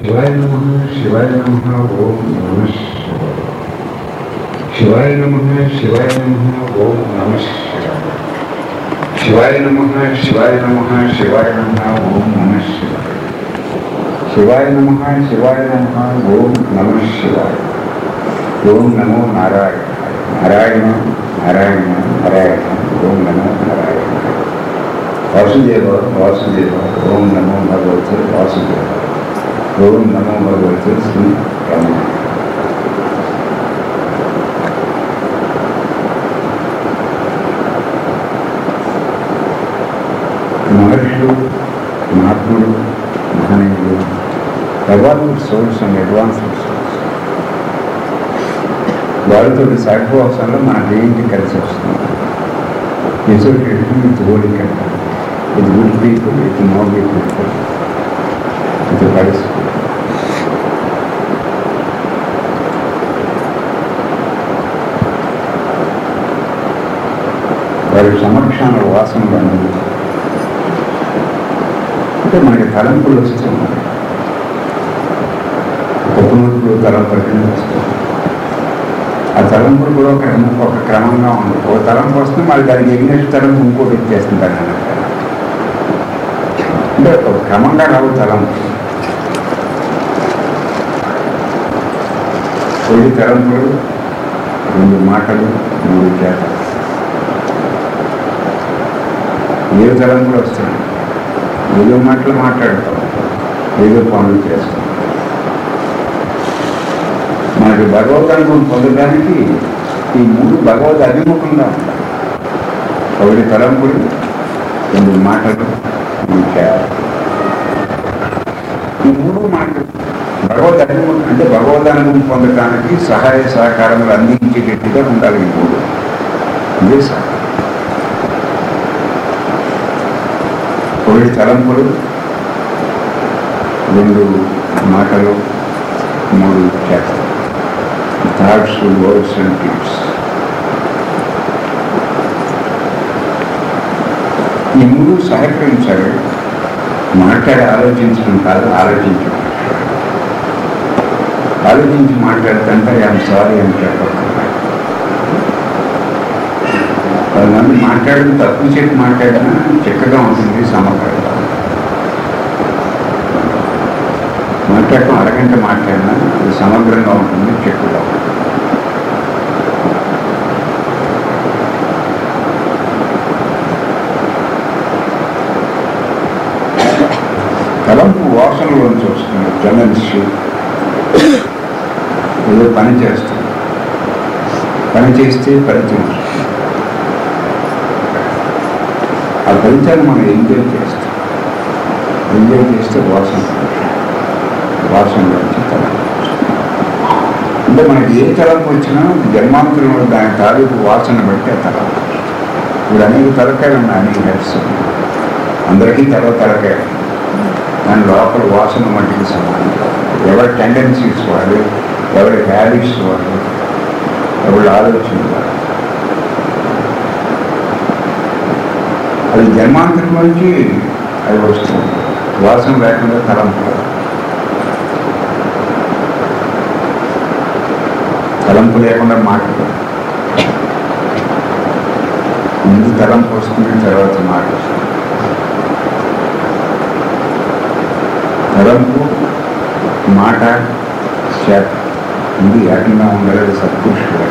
శివాయ నమ శివాయ నమ ఓం నమ శివాయ నమ శివాయ నమ ఓం నమ శివాయ నమ శివాయ నమ శివాయ నమ ఓం నమ శివాయ నమ శివాయ నమ ఓం నమ శివాయ ఓం నమో నారాయణ నారాయణ నారాయణ నారాయణ ఓం నమో నారాయణ వాసుదేవ వాసుదేవ ఓం నమో భగవతే వాసుదేవ ఓం నమో భగవతే శ్రీ రమణ మహర్షులు మహాత్ములు మహనీయులు evolve source and advanced source వాళ్ళతో సాగిపోవసంలో మనకి ఏంటి కలిసి వస్తుంది association with holy country with good people with noble people with కలిసి వారి సమక్షాన వాసనలు అనేది అంటే మనకి తలంపులు వస్తూ ఉన్నాయి ఉపనూతులు తలంపటి వస్తాయి ఆ తలంపులు కూడా ఒక ఒక క్రమంగా ఉంది ఒక తలంపు వస్తుంది మళ్ళీ దానికి ఎగ్నెస్ట్ తలంపు ఇంకోటి ఇచ్చేస్తుంటాను అంటే ఒక క్రమంగా రావు తలంపు కొన్ని తలంపులు రెండు మాటలు మూడు చేతలు ఏ తలంపులు వస్తున్నాయి ఏదో మాటలు మాట్లాడతాం ఏదో పనులు చేస్తాం మనకి భగవద్ అనుభవం పొందడానికి ఈ మూడు భగవద్ అభిముఖంగా ఉంటాయి ఒకటి తలంపులు రెండు మాటలు మూడు చేయాలి ఈ మూడు మాటలు భగవద్ అభిముఖం అంటే భగవద్ అనుభవం పొందడానికి సహాయ సహకారములు అందించేటట్టుగా ఉండాలి ఈ మూడు ఇదే సహాయం ఒకటి తలంపులు రెండు మాటలు మూడు చేతలు థాట్స్ వర్డ్స్ అండ్ టిప్స్ ఈ మూడు సహకరించాలి మాట్లాడి ఆలోచించడం కాదు ఆలోచించడం ఆలోచించి మాట్లాడుతుంటే ఐఎమ్ సారీ అని చెప్పకుండా కొంతమంది మాట్లాడడం తక్కువ సేపు మాట్లాడినా చక్కగా ఉంటుంది సమకాలీన మాట్లాడటం అరగంట మాట్లాడినా అది సమగ్రంగా ఉంటుంది చక్కగా ఉంటుంది తలంపు వాసనలోంచి వస్తుంది జనల్స్ ఏదో పని చేస్తుంది పని చేస్తే ఫలితం వస్తుంది ఆ ఫలితాన్ని మనం ఎంజాయ్ చేస్తాం ఎంజాయ్ చేస్తే వాసన వాసన వచ్చి తలంపు అంటే మనకి ఏ తలంపు వచ్చినా జన్మాంతరంలో దాని తాలూకు వాసన బట్టి ఆ తలంపు ఇప్పుడు అనేక తలకాయలు ఉన్నాయి అనేక హెడ్స్ అందరికీ తల తలకాయ దాని లోపల వాసన మట్టికి సమానం ఎవరి టెండెన్సీస్ వాళ్ళు ఎవరి హ్యాబిట్స్ వాళ్ళు ఎవరి ఆలోచన వాళ్ళు అది జన్మాంతరం నుంచి అది వస్తుంది వాసన లేకుండా తలంపు తలంపు లేకుండా మాటలు ముందు తలంపు వస్తుంది తర్వాత మాట వస్తుంది తలంపు మాట చేత ఇది ఏకంగా ఉండాలి సత్పురుషుడు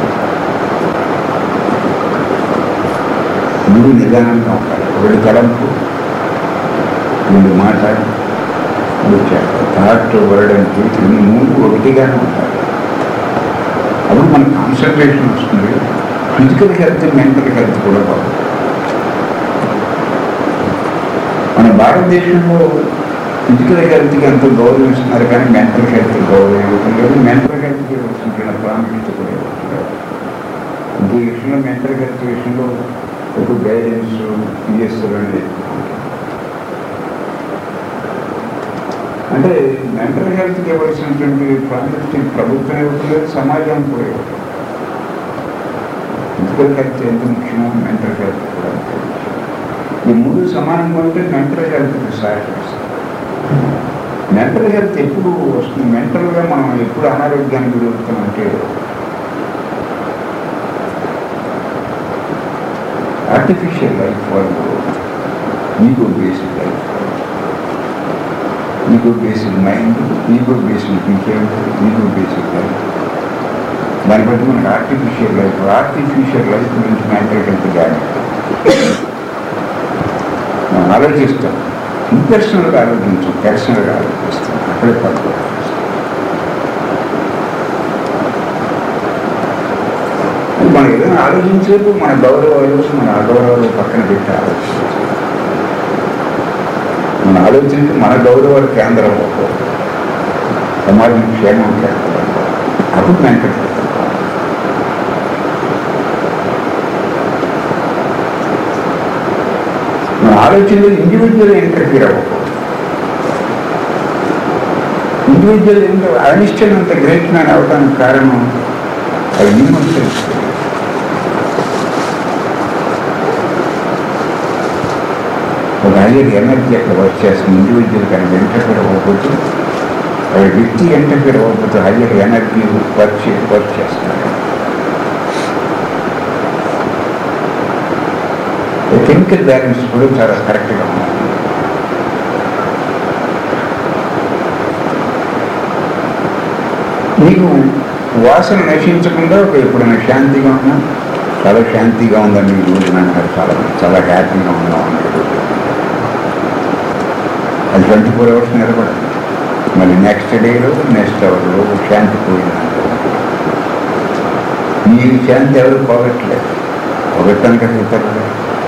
మూడు నిదానంగా ఉండాలి ఒకటి తలంపు రెండు మాట మూడు చేత థాట్ వర్డ్ అండ్ థింక్ ఈ మూడు ఒకటిగానే ఉంటాయి అప్పుడు మన కాన్సన్ట్రేషన్ వస్తుంది ఫిజికల్ హెల్త్ మెంటల్ హెల్త్ కూడా బాగుంది మన భారతదేశంలో ఫిజికల్ హెల్త్కి ఎంతో గౌరవం ఇస్తున్నారు కానీ మెంటల్ హెల్త్ గౌరవం ఇవ్వటం లేదు మెంటల్ హెల్త్కి ఇవ్వాల్సిన ప్రాముఖ్యత కూడా ఇవ్వట్లేదు ఇంకో విషయంలో మెంటల్ హెల్త్ విషయంలో ఒక గైడెన్స్ ఇస్తారు అంటే మెంటల్ హెల్త్కి ఇవ్వాల్సినటువంటి ప్రాముఖ్యత ప్రభుత్వం ఇవ్వట్లేదు సమాజం కూడా ఇవ్వట్లేదు ఫిజికల్ హెల్త్ ఎంత ముఖ్యమో మెంటల్ హెల్త్ కూడా అంతే ముఖ్యం. ఈ మూడు సమానంగా ఉంటే మెంటల్ హెల్త్కి సహాయపడుతుంది మెంటల్ హెల్త్ ఎప్పుడు వస్తుంది మెంటల్గా మనం ఎప్పుడు అనారోగ్యానికి గురవుతామంటే ఆర్టిఫిషియల్ లైఫ్ వాళ్ళు ego based life ego based mind ego based behaviour ego based life దాన్ని బట్టి మనకు ఆర్టిఫిషియల్ లైఫ్ ఆర్టిఫిషియల్ లైఫ్ నుంచి మెంటల్ హెల్త్ కానీ మనం ఆలోచిస్తాం ఇంపర్సనల్గా ఆలోచించాం పర్సనల్గా ఆలోచిస్తాం అక్కడే తక్కువ మనం ఏదైనా ఆలోచించేపు మన గౌరవాలు మన అగౌరవాలు పక్కన పెట్టి ఆలోచించాలి మన ఆలోచించి మన గౌరవాల కేంద్రం అవ్వకూడదు సమాజం క్షేమం కేంద్రం అప్పుడు మెంటల్ మన ఆలోచనలు ఇండివిజువల్ ఇంటర్ఫీర్ అవ్వకూడదు ఇండివిజువల్ అనిష్టం అంత గ్రేట్ మ్యాన్ అవడానికి కారణం అది మినిమం తెలుస్తుంది ఒక హైయర్ ఎనర్జీ అక్కడ వర్క్ చేస్తుంది ఇండివిజువల్ కానీ ఇంటర్ఫీర్ అవ్వకపోతే ఒక వ్యక్తి ఇంటర్ఫీర్ అవ్వకపోతే హైయర్ ఎనర్జీ వర్క్ చే వర్క్ చేస్తారు కెమికల్ బ్యాలెన్స్ కూడా చాలా కరెక్ట్గా ఉంది నీకు వాసన నశించకుండా ఒక ఎప్పుడైనా శాంతిగా ఉన్నా చాలా శాంతిగా ఉందని ఈ రోజు అంటారు చాలా చాలా హ్యాపీగా ఉన్నాం అన్నారు అది ట్వంటీ ఫోర్ అవర్స్ నిలబడదు మళ్ళీ నెక్స్ట్ డేలో నెక్స్ట్ అవర్లో శాంతి పోయిందంటారు మీ శాంతి ఎవరు పోగొట్టలేదు పోగొట్టడానికి అసలు ఇతరులు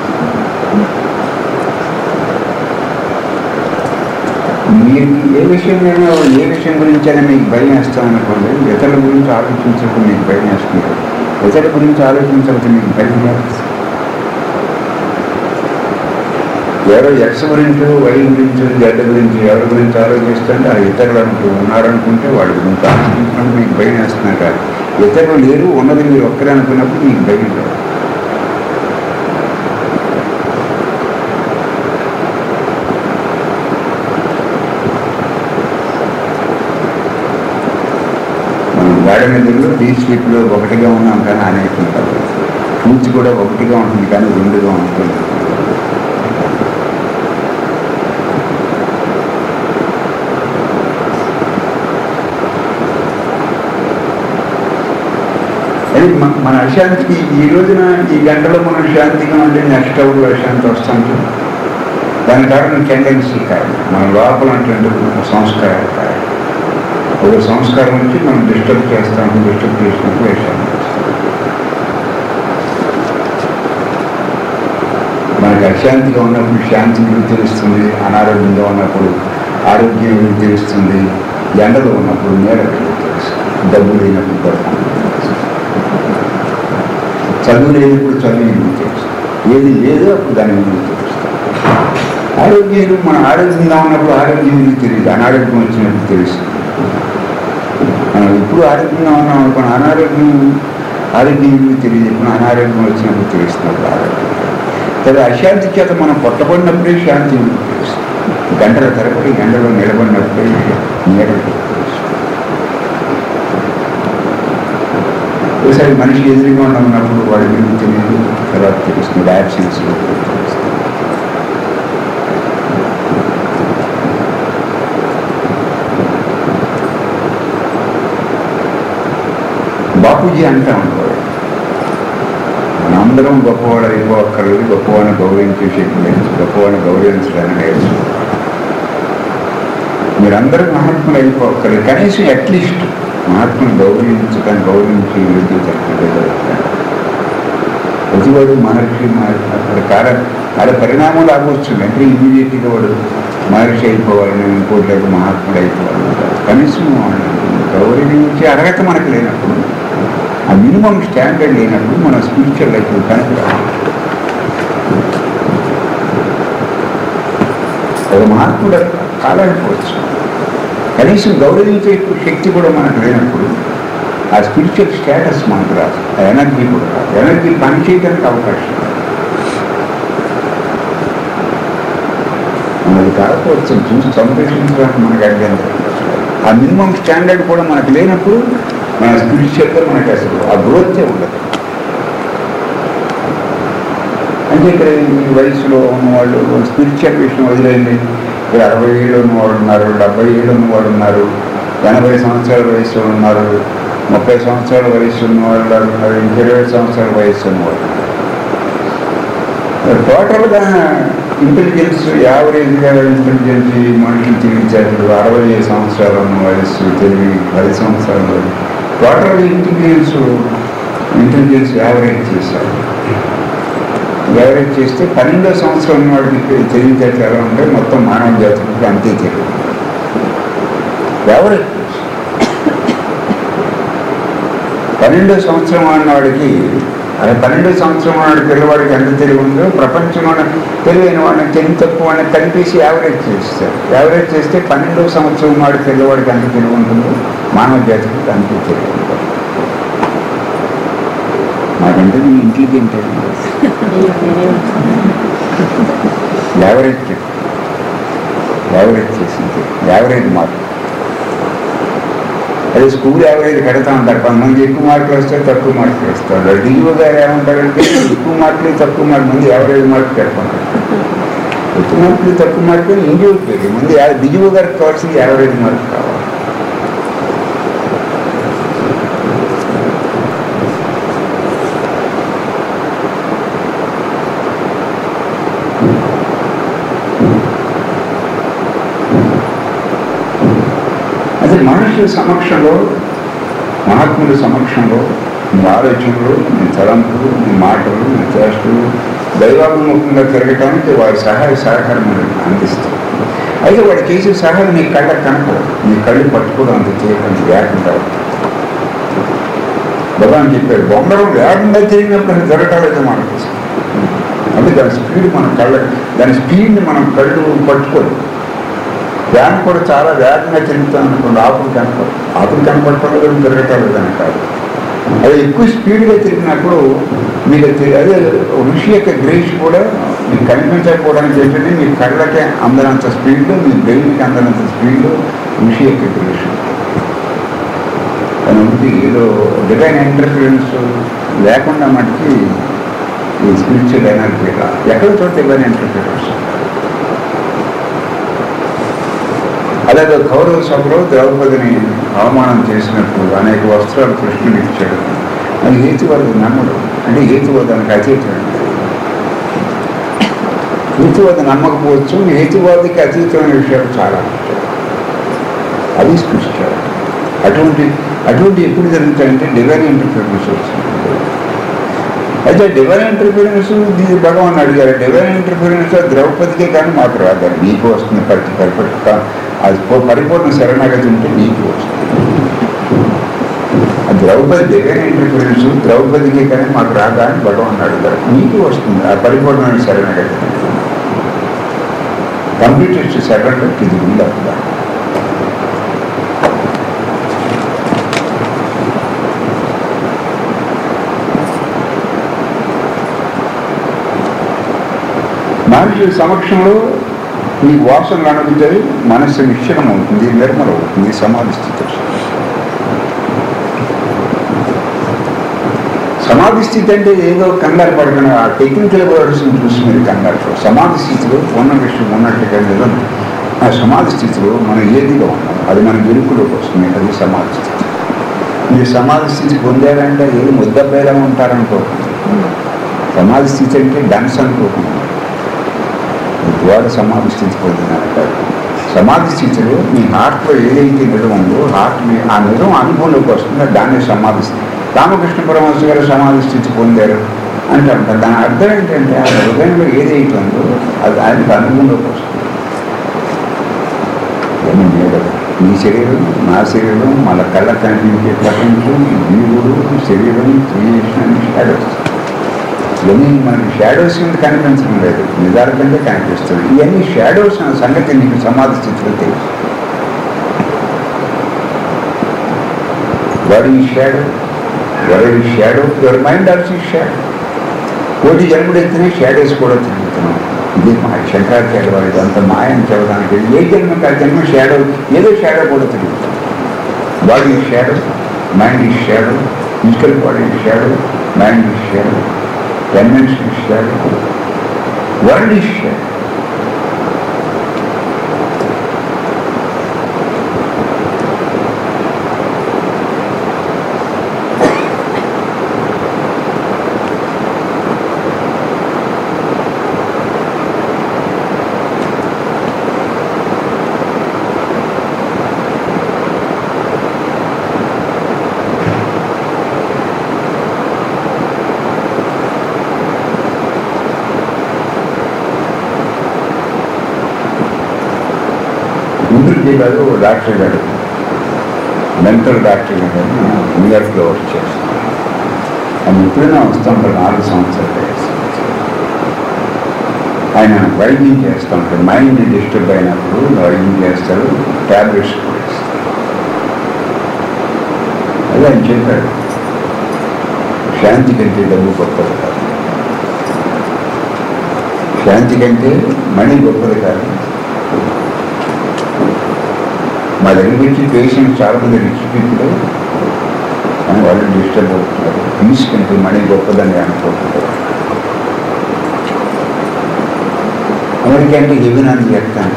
మీరు ఏ విషయమైనా ఏ విషయం గురించైనా మీకు భయం వేస్తామనుకోండి ఇతరుల గురించి ఆలోచించకపోతే మీకు భయం వేస్తుంది ఇతరుల గురించి ఆలోచించకపోతే మీకు భయం వేస్తుంది ఎవరో ఎక్స్ గురించి వై గురించి జడ్ గురించి ఎవరి గురించి ఆలోచిస్తుంటే ఆ ఇతరులు అంటూ ఉన్నారనుకుంటే వాళ్ళ గురించి ఆలోచించినప్పుడు మీకు భయం వేస్తున్నారు కాదు ఇతరులు లేరు ఉన్నది మీరు ఒక్కరే అనుకున్నప్పుడు మీకు భయం లేదు మనం గాడి మెదడులో టీ స్ట్రీట్లో ఒకటిగా ఉన్నాం కానీ అనేకం కాదు పూచి కూడా ఒకటిగా ఉంటుంది కానీ రెండుగా ఉంటుంది అది మ- మన అశాంతికి ఈ రోజున ఈ గంటలో మనం శాంతిగా ఉంటే నెక్స్ట్ అవర్లో అశాంతి వస్తుంది దాని కారణం టెండెన్సీ కారణం మన లోపల ఉన్నటువంటి ఒక సంస్కారాలు కారణం ఒక సంస్కారం నుంచి మనం డిస్టర్బ్ చేస్తాము డిస్టర్బ్ చేసినప్పుడు అశాంతి వస్తుంది. మనకి అశాంతిగా ఉన్నప్పుడు శాంతి విలువ తెలుస్తుంది అనారోగ్యంగా ఉన్నప్పుడు ఆరోగ్యం విలువ తెలుస్తుంది ఎండలో ఉన్నప్పుడు నేల విలువ తెలుస్తుంది డబ్బు లేనప్పుడు డబ్బు విలువ తెలుస్తుంది. చదువు లేనప్పుడు చదువు విలువ తెలుస్తుంది ఏది లేదో అప్పుడు దాని విలువ తెలుస్తుంది ఆరోగ్యం మన ఆరోగ్యంగా ఉన్నప్పుడు ఆరోగ్యం విలువ తెలియదు అనారోగ్యం వచ్చినప్పుడు తెలుస్తుంది మనం ఎప్పుడు ఆరోగ్యంగా ఉన్నాం అనుకున్న అనారోగ్యం ఆరోగ్యం విలువ తెలియదు ఎప్పుడు అనారోగ్యం వచ్చినప్పుడు తెలుస్తున్నప్పుడు ఆరోగ్యం కదా అశాంతి చేత మనం కొట్టబడినప్పుడే శాంతి విలువ తెలుస్తుంది గంటల తరబడి గంటలో నిలబడినప్పుడే నీడ విలువ తెలుస్తుంది ఒకసారి మనిషి ఎదురుగా ఉన్నప్పుడు వాడి విలువ తెలియదు తర్వాత తెలుస్తుంది యాబ్సెన్స్ తెలుస్తుంది బాపూజీ అంటా ఉండేవాడు మనందరం గొప్పవాడు అయిపోక్కర్లేదు గొప్పవాడిని గౌరవించే శక్తి లేదు గొప్పవాడిని గౌరవించడానికి లేదు మీరందరూ మహాత్ములు అయిపోక్కర్లేదు కనీసం అట్లీస్ట్ మహాత్ములు గౌరవించడం గౌరవించి విద్య చెప్పలేదు ప్రతివాడు మహర్షి మహర్షి అక్కడ కాల కాల పరిణామాలు అవ్వచ్చు అంటే ఇమీడియట్గా వాడు మహర్షి అయిపోవాలని ఇంకోటి లేదు మహాత్ముడు అయిపోవాలని కాదు. కనీసం వాళ్ళని గౌరవించే అర్హత మనకు లేనప్పుడు ఆ మినిమం స్టాండర్డ్ లేనప్పుడు మన స్పిరిచువల్ లైఫ్ కనుక ఒక మహాత్ముడు కాలేకపోవచ్చు కనీసం గౌరవించే శక్తి కూడా మనకు లేనప్పుడు ఆ స్పిరిచువల్ స్టేటస్ మనకు రాదు ఆ ఎనర్జీ కూడా రాదు ఎనర్జీ పనిచేయడానికి అవకాశం లేదు. మనది కాకపోవచ్చు చూసి సంరక్షించడానికి మనకు అభ్యంతరం ఆ మినిమం స్టాండర్డ్ కూడా మనకు లేనప్పుడు మన స్పిరిచువల్గా మనకు అసలు ఆ గ్రోతే ఉండదు అంటే ఇక్కడ ఈ వయసులో ఉన్నవాళ్ళు స్పిరిచువల్ విషయం వదిలేయండి ఇక్కడ అరవై ఏళ్ళు ఉన్నవాడు ఉన్నారు డెబ్బై ఏళ్ళు ఉన్నవాడు ఉన్నారు ఎనభై సంవత్సరాల వయసు ఉన్నారు ముప్పై సంవత్సరాల వయసు ఉన్నవాళ్ళు ఉన్నారు ఇంకా ఇరవై సంవత్సరాల వయసు ఉన్నవాళ్ళు ఉన్నారు. టోటల్గా ఇంటెలిజెన్స్ యావరేజ్గా ఇంటెలిజెన్స్ మనుషులు తెలివించారు అరవై సంవత్సరాల ఉన్న వయస్సు తెలివి పది సంవత్సరాల వయసు టోటల్ ఇంటెలిజెన్స్ ఇంటెలిజెన్స్ యావరేజ్ చేశారు యావరేజ్ చేస్తే పన్నెండో సంవత్సరం ఉన్న వాడికి తెలివితేటలు ఎలా ఉంటాయి మొత్తం మానవ జాతికి అంతే తెలియదు యావరేజ్ పన్నెండో సంవత్సరం అన్నవాడికి అదే పన్నెండో సంవత్సరం వాడి పిల్లవాడికి ఎంత తెలివి ఉందో ప్రపంచంలో తెలివైన వాడిని తెలివి తక్కువ వాడిని కలిపేసి యావరేజ్ చేస్తారు యావరేజ్ చేస్తే పన్నెండో సంవత్సరం వాడి పిల్లవాడికి ఎంత తెలివి ఉంటుందో మానవ జాతికి అంతే తెలివి ఉంటుంది నాకంటే మీ ఇంటెలిజెంట్ యావరేజ్ యావరేజ్ చేసింది యావరేజ్ మార్క్ అదే స్కూల్ యావరేజ్ కడతా ఉంటారు కొంతమంది ఎక్కువ మార్కులు వస్తే తక్కువ మార్కులు వస్తారు డిఓ గారు ఏమంటారంటే ఎక్కువ మార్కులు తక్కువ మార్కులు ముందు యావరేజ్ మార్క్ పెడతారు ఎక్కువ మార్కులు తక్కువ మార్కులు ఇండివిజువల్ పేరు ముందు డిఓ గారికి కావాల్సింది యావరేజ్ మార్క్ కావాలి అదే మనుషుల సమక్షంలో మహాత్ముల సమక్షంలో మీ ఆలోచనలు మీ తలంపులు మీ మాటలు మీ చేష్టలు దైవాభిముఖంగా తిరగటానికి వారి సహాయ సహకారం అందిస్తారు అయితే వాడు చేసే సహాయం నీ కళ్ళకు కనపడదు నీ కళ్ళు పట్టుకోవడం అంత చేయకుండా లేకుండా భగవాన్ చెప్పాడు బొమ్మరం వేగంగా తిరిగినప్పుడు అది జరగటాలైతే మనకు అంటే దాని స్పీడ్ మన కళ్ళ దాని స్పీడ్ని మనం కళ్ళు పట్టుకోలేదు వ్యాన్ కూడా చాలా వేగంగా తిరుగుతాం అనుకోండి ఆకులు కనపడదు ఆకులు కనపడటం తిరగటం లేదని కాదు అది ఎక్కువ స్పీడ్గా తిరిగినప్పుడు మీకు తె- అదే ఋషి యొక్క గ్రేస్ కూడా మీకు కనిపించకపోవడానికి ఏంటంటే మీ కళ్ళకే అందనంత స్పీడ్లో మీ బ్రెయిన్కి అందనంత స్పీడ్లో ఋషి యొక్క గ్రేస్ కానీ ఉంది ఏదో డివైన్ ఇంటర్ఫిరెన్స్ లేకుండా మటుకి ఈ స్పిరిచువల్ ఎనర్జీ ఎక్కడ చోట డివైన్ ఇంటర్ఫిరెన్స్ అలాగే కౌరవ సభలో ద్రౌపదిని అవమానం చేసినప్పుడు అనేక వస్త్రాలు కృష్ణుడు ఇచ్చాడు అది హేతువాది నమ్మడు అంటే హేతువాదానికి అతీతం హేతువాది నమ్మకపోవచ్చు హేతువాదికి అతీతమైన విషయాలు చాలా ఉంటాయి అది స్పృష్టారు అటువంటి అటువంటి ఎప్పుడు జరుగుతాయంటే డివైన్ ఇంటర్ఫిరెన్స్ వచ్చింది అయితే డివైన్ ఇంటర్ఫిరెన్స్ దీని భగవాన్ అడిగారు డివైన్ ఇంటర్ఫిరెన్స్ ద్రౌపదికే కానీ మాకు రాదు నీకు వస్తుంది పరిపూర్ణ పరిపూర్ణ అది పో- పరిపూర్ణ శరణాగతి ఉంటే నీకు వస్తుంది ఆ ద్రౌపది డివైన్ ఇంటర్ఫిరెన్స్ ద్రౌపదికి కానీ మాకు రాదా అని భగవాన్ అడిగారు నీకు వస్తుంది ఆ పరిపూర్ణమైన శరణాగతి కంప్లీట్ శరణలో ఇది ఉంది అక్కడ మనుషుల సమక్షంలో మీ వాసనలు అనుకుంటాయి మనస్సు నిశ్చలం అవుతుంది నిర్మల అవుతుంది సమాధి స్థితి వస్తుంది. సమాధి స్థితి అంటే ఏదో కంగారు పడకుండా ఆ టెక్నికల్ వర్డ్స్ చూసి మీరు కంగారు పడరు. సమాధి స్థితిలో ఉన్న విషయం ఉన్నట్టుగా నిజం ఆ సమాధి స్థితిలో మనం ఏదిగా ఉన్నాం అది మన వెలుపులోకి వస్తుంది అది సమాధి స్థితి మీరు సమాధి స్థితి పొందారంటే ఏది ముద్దబ్బేలా ఉంటారనుకోకండి సమాధి స్థితి అంటే డాన్స్ అనుకోకుండా ద్వార సమాధి స్థితి పొందినారంటారు సమాధి స్థితిలో మీ హార్ట్లో ఏదైతే నిజం ఉందో హార్ట్ మీ ఆ నిజం అనుభవంలోకి వస్తుందో దాన్ని సమాధి స్థితి రామకృష్ణ పరమహంస గారు సమాధి స్థితి పొందారు అంటే అంటారు దాని అర్థం ఏంటంటే ఆ హృదయంలో ఏదైతే ఉందో అది ఆయనకు అనుభవంలోకి వస్తుంది ఇవన్నీ నీడలు. మీ శరీరం నా శరీరం మన కళ్ళ కనిపించే ప్రపంచం జీవుడు శరీరం క్రియేషన్ షాడోస్ ఇవన్నీ మనకి షాడోస్ కింద కనిపించడం లేదు నిజాల కింద కనిపిస్తుంది ఇవన్నీ షాడోస్ అన్న సంగతి నీకు సమాధి స్థితిలో తెలుసు వాడు ఈ షాడో వాడు ఈ shadow your mind also shadow కోటి జన్మడు ఎత్తిన షాడోస్ కూడా తిరుగుతున్నాం ఇది మా శంకరాచార్య వారి అంత మాయని చెప్పడానికి ఏ జన్మకి ఆ జన్మ షాడో ఏదో షాడో కూడా తెలియదు బాడీ షాడో మైండ్ ఈ shadow physical body shadow mind ఈ షాడో డైమెన్షన్ షాడో వరల్డ్ ఈ షాడో గుంటూరు జిల్లాలో ఓ డాక్టర్ గారు మెంటల్ డాక్టర్ గారు న్యూయార్క్లో వర్క్ చేస్తారు ఆయన ఎప్పుడైనా వస్తుంటారు నాలుగు సంవత్సరాలు వయసు. ఆయన వైద్యం చేస్తూ ఉంటారు మైండ్ డిస్టర్బ్ అయినప్పుడు వైద్యం చేస్తారు ట్యాబ్లెట్స్ కూడా ఇస్తారు అదే ఆయన చెప్పాడు శాంతి కంటే డబ్బు గొప్పది కాదు శాంతి కంటే మనీ గొప్పది కాదు మా దగ్గరికి వచ్చి పేషెంట్ చాలా మంది రిచ్ పీపుల్ కానీ వాళ్ళు డిస్టర్బ్ అవుతున్నారు పీస్ కంటే మనీ గొప్పదని అనుకుంటున్నారు అమెరికా అంటే హెవెన్ అని చెప్తాను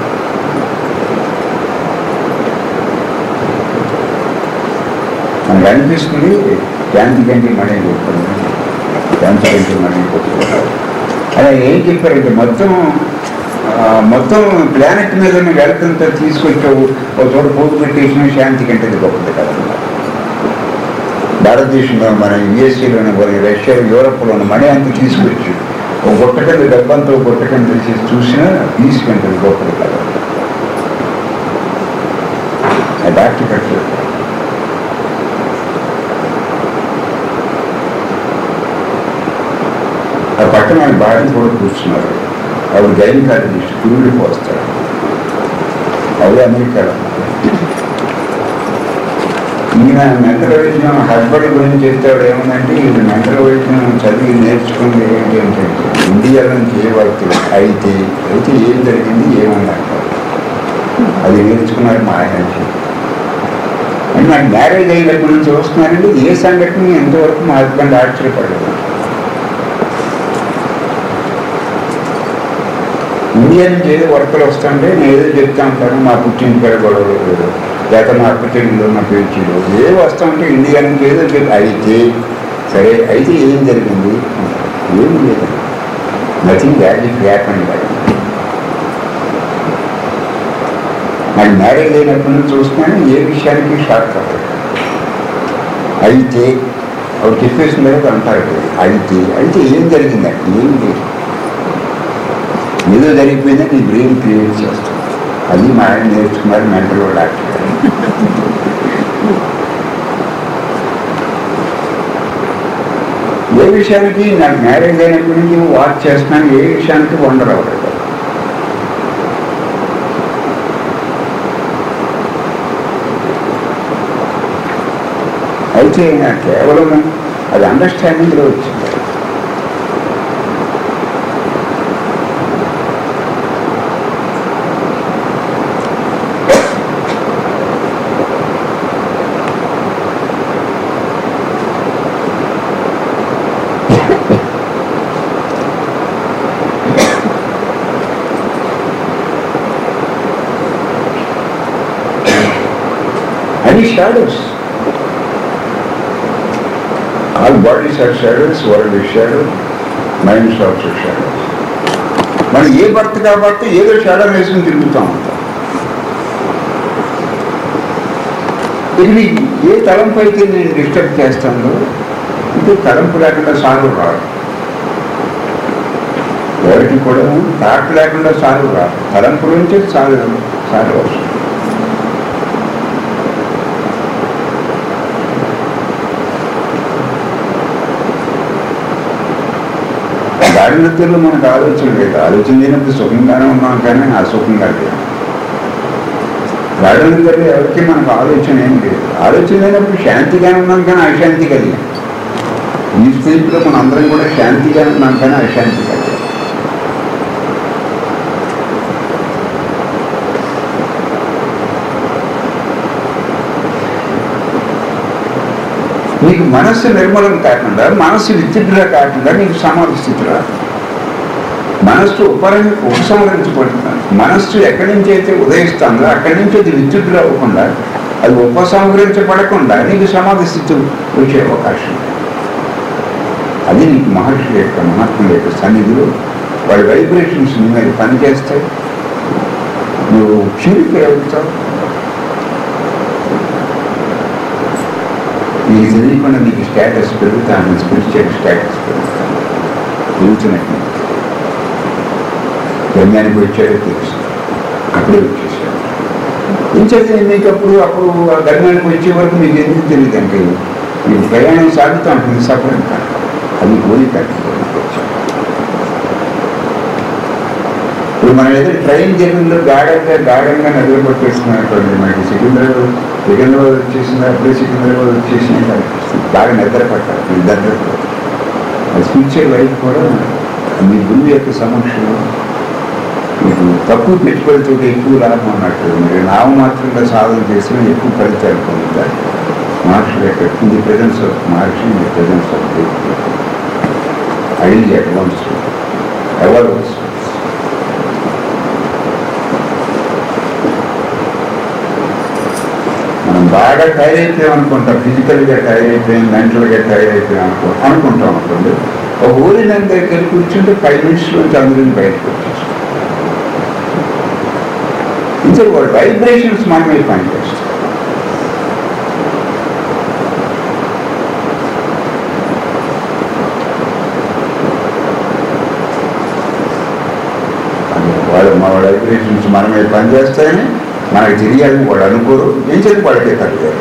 మనకు అనిపిస్తుంది శాంతి కంటే మనీ గొప్పది శాంతి కంటే మనీ గొప్పది అలా ఏం చెప్పారంటే మొత్తం ఆ, మొత్తం ప్లానెట్ మీద ఉన్న వెల్త్ అంతా తీసుకొచ్చావు ఒక చోట పోగు పెట్టేసిన శాంతి కంటే ఇది గొప్పది కదా భారతదేశంలో మన యుఎస్ఏలోని రష్యా యూరోప్లో ఉన్న మనీ అంతా తీసుకొచ్చి ఒక గుట్ట కింద డబ్బంతా ఒక గుట్ట కింద తీసి చూసినా పీస్ కంటే ఇది గొప్పది కదా ఆ డాక్టర్ కట్టారు ఆ పక్కన ఆయన భార్య కూడా కూర్చున్నారు ఆవిడ గైనకాలజిస్ట్ పురుగులు పోస్తారు అవి అమెరికాలో ఈయన మెంటల్ వైద్యం హస్బెండ్ గురించి చెప్తాడు ఏముందంటే ఇది మెంటల్ వైద్యం చదివి నేర్చుకుంది ఏంటి అంటే ఇండియాలో చేయబడుతుంది అయితే అయితే ఏం జరిగింది ఏమన్నారు అది నేర్చుకున్నారు మా ఆయన అని చెప్పి. అంటే నాకు మ్యారేజ్ అయినప్పటి నుంచి చూస్తున్నానండి ఏ సంఘటన ఎంతవరకు మా హస్బెండ్ ఆశ్చర్యపడలేదు ఇండియా నుంచి ఏదో వర్కలు వస్తుంటే నేను ఏదో చెప్తా ఉంటాను మా పుట్టింటికాడ గొడవలు లేదు లేకపోతే మా పుట్టింటిలో నా పేచీలు ఏదో వస్తూ ఉంటే ఇండియా నుంచి ఏదో చెప్ అయితే సరే అయితే ఏం జరిగింది ఏం లేదు నథింగ్ యాజ్ ఇట్ హ్యాపన్ నాకు మ్యారేజ్ అయినప్పటి నుంచి చూస్తున్నాను ఏ విషయానికి షాక్ అవ్వదు అయితే ఆవిడ చెప్పేసిన తర్వాత అంటారు అయితే అయితే ఏం జరిగిందండి ఏం లేదు ఏదో జరిగిపోయిందే నీ బ్రెయిన్ క్రియేట్ చేస్తాం అది మా ఆయన నేర్చుకున్నారు మెంటల్ డాక్టర్ గారు. ఏ విషయానికి నాకు మ్యారేజ్ అయినప్పటి నుంచి వాచ్ చేస్తున్నాను ఏ విషయానికి వండర్ అవ్వలేదు అయితే నాకు కేవలం అది అండర్స్టాండింగ్లో వచ్చింది అన్ని shadows all bodies are shadows world is shadow mind is also shadows మనం ఏ భర్త కాబట్టి ఏదో షాడో వేసుకుని తిరుగుతాం ఇది ఏ తలంపు అయితే నేను డిస్టర్బ్ చేస్తానో ఇది తలంపు లేకుండా సాగు రాదు ఎవరికి కూడా థాట్ లేకుండా సాగు రాదు తలంపు నుంచే సాగు సాగు వస్తుంది గాడి నృత్యంలో మనకు ఆలోచన లేదు ఆలోచన లేనప్పుడు సుఖంగానే ఉన్నాం కానీ అసుఖంగా లేదు గాడి నృత్యంలో ఎవరికి మనకు ఆలోచన ఏం లేదు ఆలోచన లేనప్పుడు శాంతిగానే ఉన్నాం కానీ అశాంతి కలిగి ఈ స్థితిలో మన అందరం కూడా శాంతిగా ఉన్నాం కానీ అశాంతి కలిగి నీకు మనస్సు నిర్మలం కాకుండా మనస్సు విచిత్ర కాకుండా నీకు సమాధి స్థితి రాదు మనస్సు ఉపరం ఉపసంహరించబడుతుంది మనస్సు ఎక్కడి నుంచి అయితే ఉదయిస్తుందో అక్కడి నుంచి అది విద్యుత్తులు అవ్వకుండా అది ఉపసంహరించబడకుండా నీకు సమాధి స్థితి వచ్చే అవకాశం ఉంది. అది నీకు మహర్షుల యొక్క మహాత్ముల యొక్క సన్నిధిలో వాడి వైబ్రేషన్స్ నీ మీద పనిచేస్తాయి నువ్వు ప్యూరిఫై అవుతావు నీకు తెలియకుండా నీకు స్టేటస్ పెరుగుతాను స్పిరిచువల్ స్టేటస్ పెరుగుతాను పెరుగుతున్నట్టు గమ్యానికి వచ్చాడో తెలుసు అప్పుడే వచ్చేసాడు ఏం చదివి మీకు అప్పుడు అప్పుడు ఆ గమ్యానికి వచ్చే వరకు మీకు ఎందుకు తెలియదు అంటే మీకు ప్రయాణం సాగుతూ ఉంటుంది సఫరం కాదు అది పోయి ఇప్పుడు మనం ఏదో ట్రైన్ జర్నీలో గాఢంగా గాఢంగా నదిలో పట్టేస్తున్నటువంటి మనకి సికింద్రాబాద్ సికింద్రాబాద్ వచ్చేసింది అప్పుడే సికింద్రాబాద్ వచ్చేసింది అనిపిస్తుంది బాగా నిద్ర పట్టాలి నిద్ర స్పిరిచువల్ లైఫ్ కూడా మీ గురువు యొక్క సమక్షంలో మీకు తక్కువ పెట్టుబడితో ఎక్కువ లాభం అన్నట్టు మీరు నామమాత్రంగా సాధన చేసిన ఎక్కువ ఫలితాలు పొందుతారు మహర్షుల యొక్క in the presence of Maharshi in the presence of ఐడి అడ్వాన్స్ ఎవరు మనం బాగా టైర్ అయిపోయాం అనుకుంటాం ఫిజికల్గా టైర్ అయిపోయాం మెంటల్గా టైర్ అయిపోయాం అనుకో అనుకుంటాం అనుకోండి ఒక ఊరి నన్ను దగ్గర కూర్చుంటే ఫైవ్ మినిట్స్ నుంచి అందరిని బయటకు వచ్చేస్తాం ఇంకా వాడు వైబ్రేషన్స్ మన మీద పనిచేస్తాయి అది వాడు మా వైబ్రేషన్స్ మన మీద పనిచేస్తాయని మనకు తెలియాలని వాడు అనుకోరు ఏం చెప్పి వాడికే కలిగారు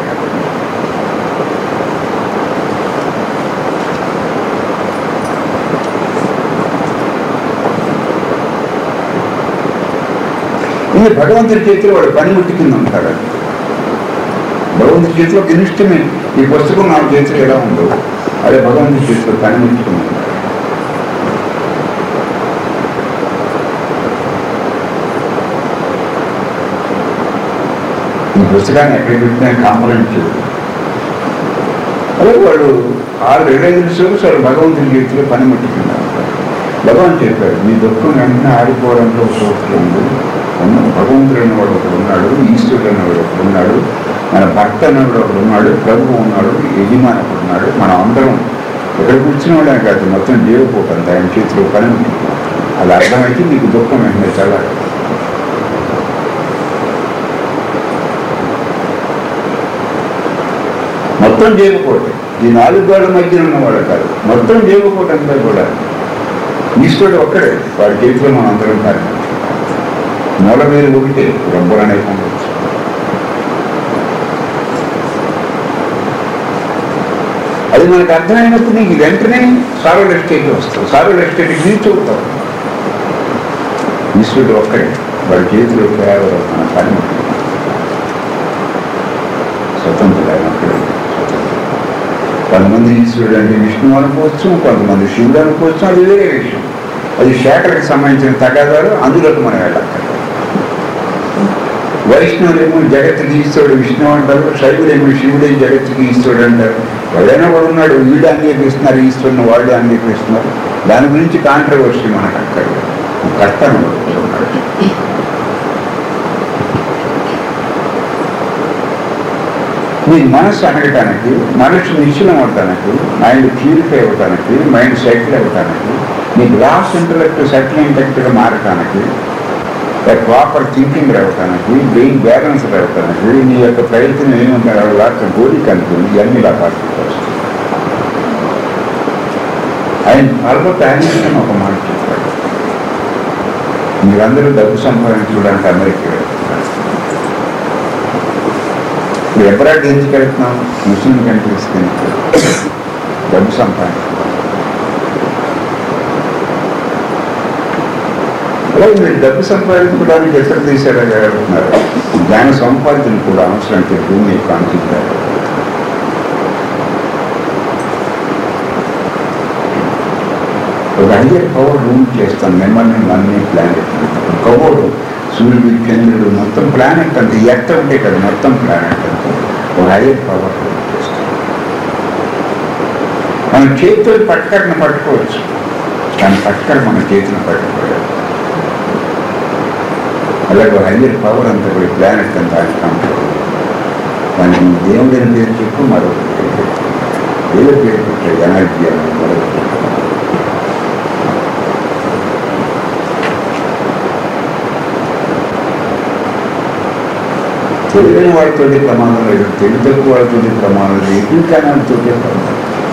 ఇది భగవంతుడి చేతిలో వాడు పనిముట్టి కింద ఉంటాడు భగవంతుడి చేతిలో ఒక ఇన్స్ట్రుమెంట్ ఈ పుస్తకం నా చేతిలో ఎలా ఉందో అదే భగవంతుడి చేతిలో పనిముట్టుకుని ఉంటాడు ఈ పుస్తకాన్ని ఎక్కడ పెట్టినా కాంప్లైంట్ చేయదు అదే వాడు ఆరు రిలయన్స్ వాడు భగవంతుడి చేతిలో పనిముట్టుకున్నారు భగవాన్ చెప్పాడు మీ దుఃఖం వెంటనే ఆడిపోవడంలో సూత్రం ఉంది ఉన్న భగవంతుడు అనేవాడు ఒకడు ఉన్నాడు ఈశ్వరుడు అనేవాడు ఒకడు ఉన్నాడు మన భర్త అనేవాడు ఒకడు ఉన్నాడు ప్రభువు ఉన్నాడు యజమాని ఒకడు ఉన్నాడు మనం అందరం ఇక్కడ కూర్చున్న వాళ్ళే కాదు మొత్తం జీవపోతాం ఆయన చేతిలో పని ఉంటుంది. అది అర్థమైతే నీకు దుఃఖం వెంటనే చాలా మొత్తం జీవకోటి ఈ నాలుగు గోడల మధ్య ఉన్నవాడు కాదు మొత్తం జీవకోటి అంతా కూడా ఈశ్వరుడు ఒక్కడే వాడి చేతిలో మనం అందరం కానీ మూల మీద ఒకటే రబ్బర్ అనే పొందొచ్చు అది మనకు అర్థమైనప్పుడు నీకు వెంటనే సారోల్ ఎస్టేట్ వస్తావు సారోల్ ఎస్టేట్ రీచ్ అవుతావు ఈశ్వరుడు ఒక్కడే వాడి చేతిలో కేవలం మన పని స్వతంత్రుడు ఒక్కడే కొంతమంది ఈశ్వరుడు అంటే విష్ణువు అనుకోవచ్చు కొంతమంది శివుడు అనుకోవచ్చు అది వేరే విషయం అది శాఖలకు సంబంధించిన తగాదాలు అందులోకి మనం వెళ్ళక్కర్లేదు వైష్ణవులేమో జగత్తుకి ఈశ్వరుడు విష్ణువు అంటారు శైవులేమో శివుడే జగత్తుకి ఈశ్వరుడు అంటారు ఎవరైనా కూడా ఉన్నాడు వీడు అంగీకరిస్తున్నారు ఈశ్వరుని వాళ్ళు అంగీకరిస్తున్నారు దాని గురించి కాంట్రవర్సీ మనకు అక్కర్లేదు కర్తను ఉన్నాడు మీ మనసు అనగటానికి మనసు నిశ్చలం అవటానికి మైండ్ ప్యూరిఫై అవ్వటానికి మైండ్ సెటిల్ అవ్వటానికి నీ గ్లాస్ ఇంటలెక్ట్ సెటిల్ ఇంటెక్ట్గా మారటానికి ప్రాపర్ థింకింగ్ రావటానికి బ్రెయిన్ బ్యాలెన్స్ రావటానికి నీ యొక్క ప్రయత్నం ఏముంటారో వాటి గోడి కనుక్కొని ఇవన్నీ ఇలా పాటించారు ఆయన ఆల్బర్ట్ ఐన్స్టీన్ ఒక మాట చెప్పాడు మీరందరూ డబ్బు సంపాదించడానికి అమెరికా వెళ్తున్నారు ఇప్పుడు ఎబ్రాడ్ ఎందుకు వెళ్తున్నాం ముస్లిం కంట్రీస్కి డబ్బు సంపాదించడం అలాగే మీరు డబ్బు సంపాదించుకోవడానికి ఎక్కడ తీసారని అడుగుతున్నారు జ్ఞాన సంపాదన కూడా అవసరం అంటే భూమి కాంతించారు ఒక హయ్యర్ పవర్ రూమ్ చేస్తాం మిమ్మల్ని మన్ని ప్లానెట్ కవోడు సూర్యుడు చంద్రుడు మొత్తం ప్లానెట్ అంతే ఎట్ట ఉంటే కదా మొత్తం ప్లానెట్ అంతే ఒక హయ్యర్ పవర్ రూమ్ చేస్తాం మన చేతితో పట్టుకరణ పట్టుకోవచ్చు కానీ పట్టుకర మన చేతిని పట్టుకోలేదు అలాగే హైయర్ పవర్ అంతా కూడా ప్లానెట్ అంతా ఆయన కంట్రోల్ దానికి దేవుడి అని పేరు చెప్పు మరొక పేరు చెప్పు. ఏదో పేరు పెట్టాడు ఎనర్జీ అని మరొక పేరు. తెలియని వాడితో ప్రమాదం లేదు తెలివి తక్కువ వాడితో ప్రమాదం లేదు ఎటు కారణంతో ప్రమాదం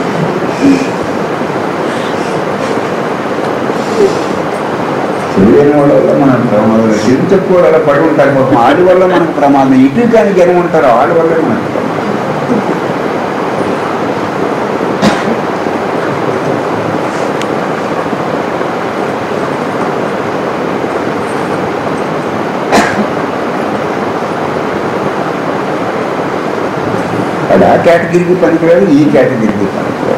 తెలియని వాళ్ళ వల్ల మనకు ప్రమాదం లేదు తెలివి తక్కువ వాళ్ళ పడి ఉంటారు పాపం ఆడి వల్ల మనకు ప్రమాదం ఇటు కానీ జనం ఉంటారు వాళ్ళ వల్లే మనకు ప్రమాదం అది ఆ కేటగిరీకి పనికిరాదు ఈ కేటగిరీకి పనికిరాదు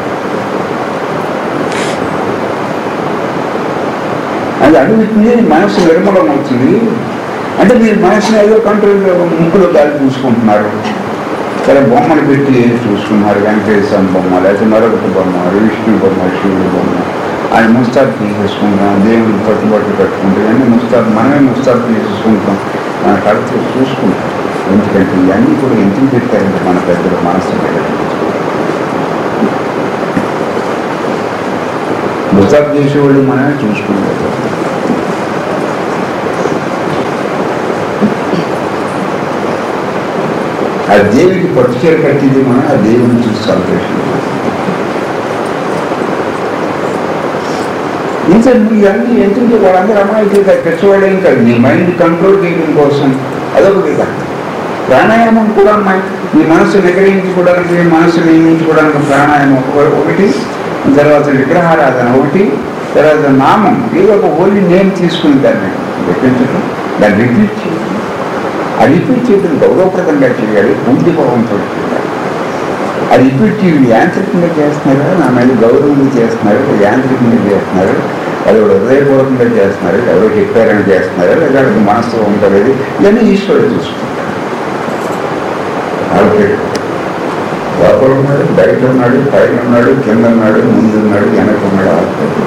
అది అడుగుతుంది మనసు నిర్మలం అవుతుంది అంటే మీరు మనసుని ఏదో కంట్రోల్ ముక్కులో గాలి చూసుకుంటున్నారు సరే బొమ్మలు పెట్టి చూసుకున్నారు వెంకటేశ్వర బొమ్మ లేకపోతే మరొకటి బొమ్మ విష్ణు బొమ్మ శివుడు బొమ్మ ఆయన ముస్తాబ్ తీసేసుకుంటాం దేవుడు పట్టుబట్లు కట్టుకుంటాం ఇవన్నీ ముస్తాబ్ మనమే ముస్తాబ్ తీసేసుకుంటాం మన కళ్ళతో చూసుకుంటాం ఎందుకంటే ఇవన్నీ కూడా ఎందుకు పెట్టారంటే మన పెద్దల మనసు ముస్తాబ్ చేసేవాళ్ళు మనమే చూసుకుంటాం ఆ దేవుడికి పట్టు చీర కట్టింది మనం ఆ దేవుడిని చూసి సంతోషం ఇంకా నువ్వు ఇవన్నీ ఎందుకంటే వాళ్ళందరూ అమ్మాయికి తెచ్చవాడే ఇంకా నీ మైండ్ కంట్రోల్ చేయడం కోసం అదొకటి కాదు ప్రాణాయామం కూడా అమ్మాయి నీ మనసు నిగ్రహించుకోవడానికి మనసు నియమించుకోవడానికి ప్రాణాయామం ఒక- ఒకటి తర్వాత విగ్రహారాధన ఒకటి తర్వాత నామం ఏదో ఒక ఓన్లీ నేమ్ తీసుకుని దాన్ని రెప్పించడం దాన్ని రిపీట్ చేయడం ఆ రిపీట్ చేయడం గౌరవప్రదంగా చేయాలి పూర్తి భావంతో చేయాలి ఆ రిపీట్ చేయడం యాంత్రికంగా చేస్తున్నారు నా మీద గౌరవంగా చేస్తున్నారు యాంత్రికంగా చేస్తున్నారు అది కూడా హృదయపూర్వకంగా చేస్తున్నారు ఎవరో చెప్పారని చేస్తున్నారు లేదా అది మనసులో ఉంటారు ఇవన్నీ ఈశ్వరుడు చూసుకుంటారు ఆల్రెడీ లోపల ఉన్నాడు బయట ఉన్నాడు పైన ఉన్నాడు కింద ఉన్నాడు ముందు ఉన్నాడు వెనక ఉన్నాడు ఆల్రెడీ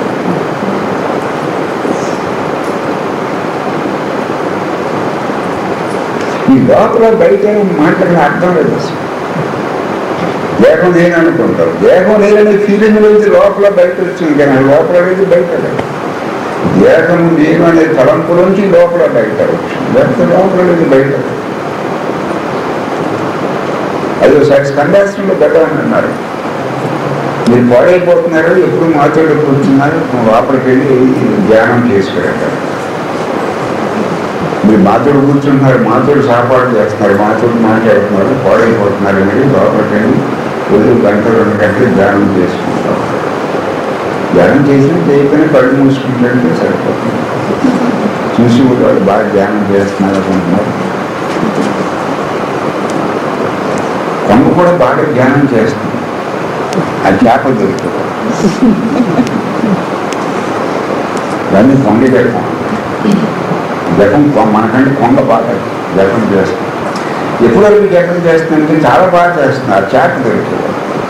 ఈ లోపల బయట మాటలు అర్థం లేదు అసలు దేహం లేననుకుంటారు దేహం లేదని ఫీలింగ్ నుంచి లోపల బయట వచ్చింది కానీ ఆ లోపల అనేది బయట లేదు దేహం నేను అనే తలంపులోంచి లోపల బయట వచ్చింది లేకపోతే లోపల అనేది బయట లేదు. అది ఒకసారి స్కందాశ్రంలో పెట్టాలని అన్నారు మీరు పాడైపోతున్నారు ఎప్పుడు మాతోడు కూర్చున్నారు లోపలికి వెళ్ళి ధ్యానం చేసుకురంటారు మీరు మాతోడు కూర్చుంటున్నారు మాతోడు సాపాటు చేస్తున్నారు మాతోడు మాట్లాడుతున్నారు పాడైపోతున్నారు అని లోపలికి వెళ్ళి రోజు గంట రెండు గంటలు ధ్యానం చేసుకుంటాం ధ్యానం చేసిన చేయకపోయినా కళ్ళు మూసుకుంటే సరిపోతుంది చూసి కూడా వాళ్ళు బాగా ధ్యానం చేస్తున్నారు అనుకుంటున్నారు కొంగ కూడా బాగా ధ్యానం చేస్తుంది ఆ చేప దొరుకుతుంది దాన్ని కొంగ జపం జపం కొ- మనకంటే కొంగ బాగా జపం చేస్తుంది ఎప్పుడైనా జపం చేస్తుందంటే చాలా బాగా చేస్తుంది ఆ చేప దొరుకుతుంది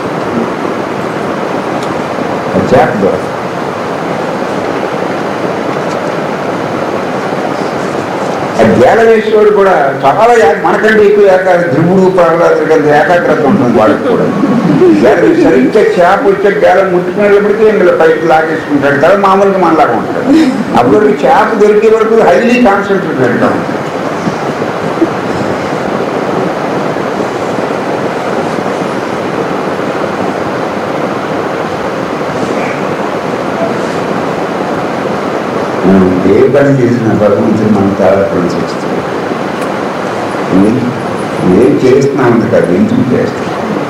ఆ చేప దొరకదు ఆ జ్ఞానవేశ్వరుడు కూడా చాలా యా- మనకంటే ఎక్కువ ఏకా ధ్రువుడు ప్రహ్లాదుడు కంటే ఏకాగ్రత ఉంటుంది వాడికి కూడా జ్ఞానం సరిగ్గా చేప వచ్చే జ్ఞానం ముట్టుకునేటప్పటికీ ఇందులో పైకి లాగేసుకుంటాడు కదా మామూలుగా మనలాగా ఉంటాడు అప్పుడు వరకు చేప దొరికే వరకు హైలీ కాన్సన్ట్రేటెడ్గా ఉంటాడు మనం ఏ పని చేసినా భగవంతుడు మనం తాళపడాల్సి వస్తుంది ఏం- ఏం చేస్తున్నామంది కాదు ఎందుకు చేస్తాం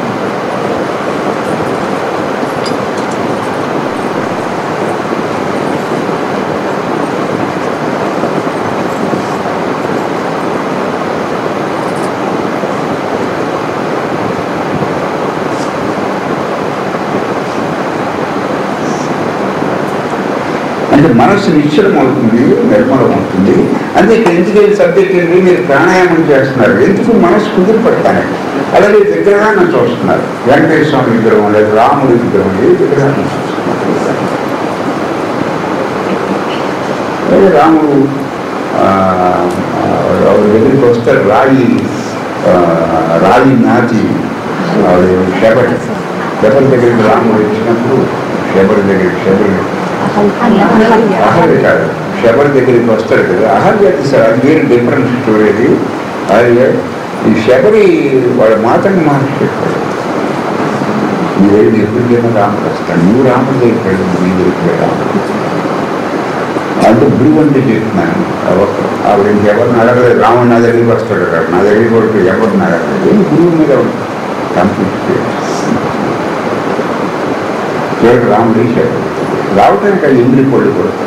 అంటే మనస్సు నిశ్చలం అవుతుంది నిర్మలం అవుతుంది అంటే ఇక్కడ ఎందుకు సబ్జెక్ట్ ఏంటి మీరు ప్రాణాయామం చేస్తున్నారు ఎందుకు మనస్సు కుదిరి పడతానండి అలాగే విగ్రహాన్ని చూస్తున్నారు వెంకటేశ్వర స్వామి విగ్రహం లేదు రాముడి విగ్రహం ఏ విగ్రహాన్ని చూస్తున్నారు అదే రాముడు ఆ, ఆ, ఆవిడ దగ్గరికి వస్తారు రాయి ఆ, రాయి నాటి ఆవిడ శబరి శబరి దగ్గరికి రాముడు వచ్చినప్పుడు శబరి దగ్గరికి శబరి అహల్య కాదు శబరి దగ్గరికి వస్తాడు కదా అహల్య అది సార్ అది వేరే డిఫరెంట్ స్టోరీ అది అహల్య ఈ శబరి వాళ్ళ మాతని మహర్షి చెప్పాడు నువ్వేది ఎప్పుడైనా రాముడు వస్తాడు నువ్వు రాముడు దగ్గరికి వెళ్ళు నీ దగ్గరికి వెళ్ళి రాముడు అంటే గురువు అంటే చెప్తున్నాను అవసరం ఆవిడ ఇంకెవరిని అడగలేదు రాముడు నా దగ్గరికి వస్తాడు కాదు నా దగ్గరికి కూడా ఎవరిని అడగలేదు ఏం గురువు మీద కంప్లీట్ చివరికి రాముడు వేశాడు రావటానికి అది ఇంద్రి పళ్ళు కొడుతుంది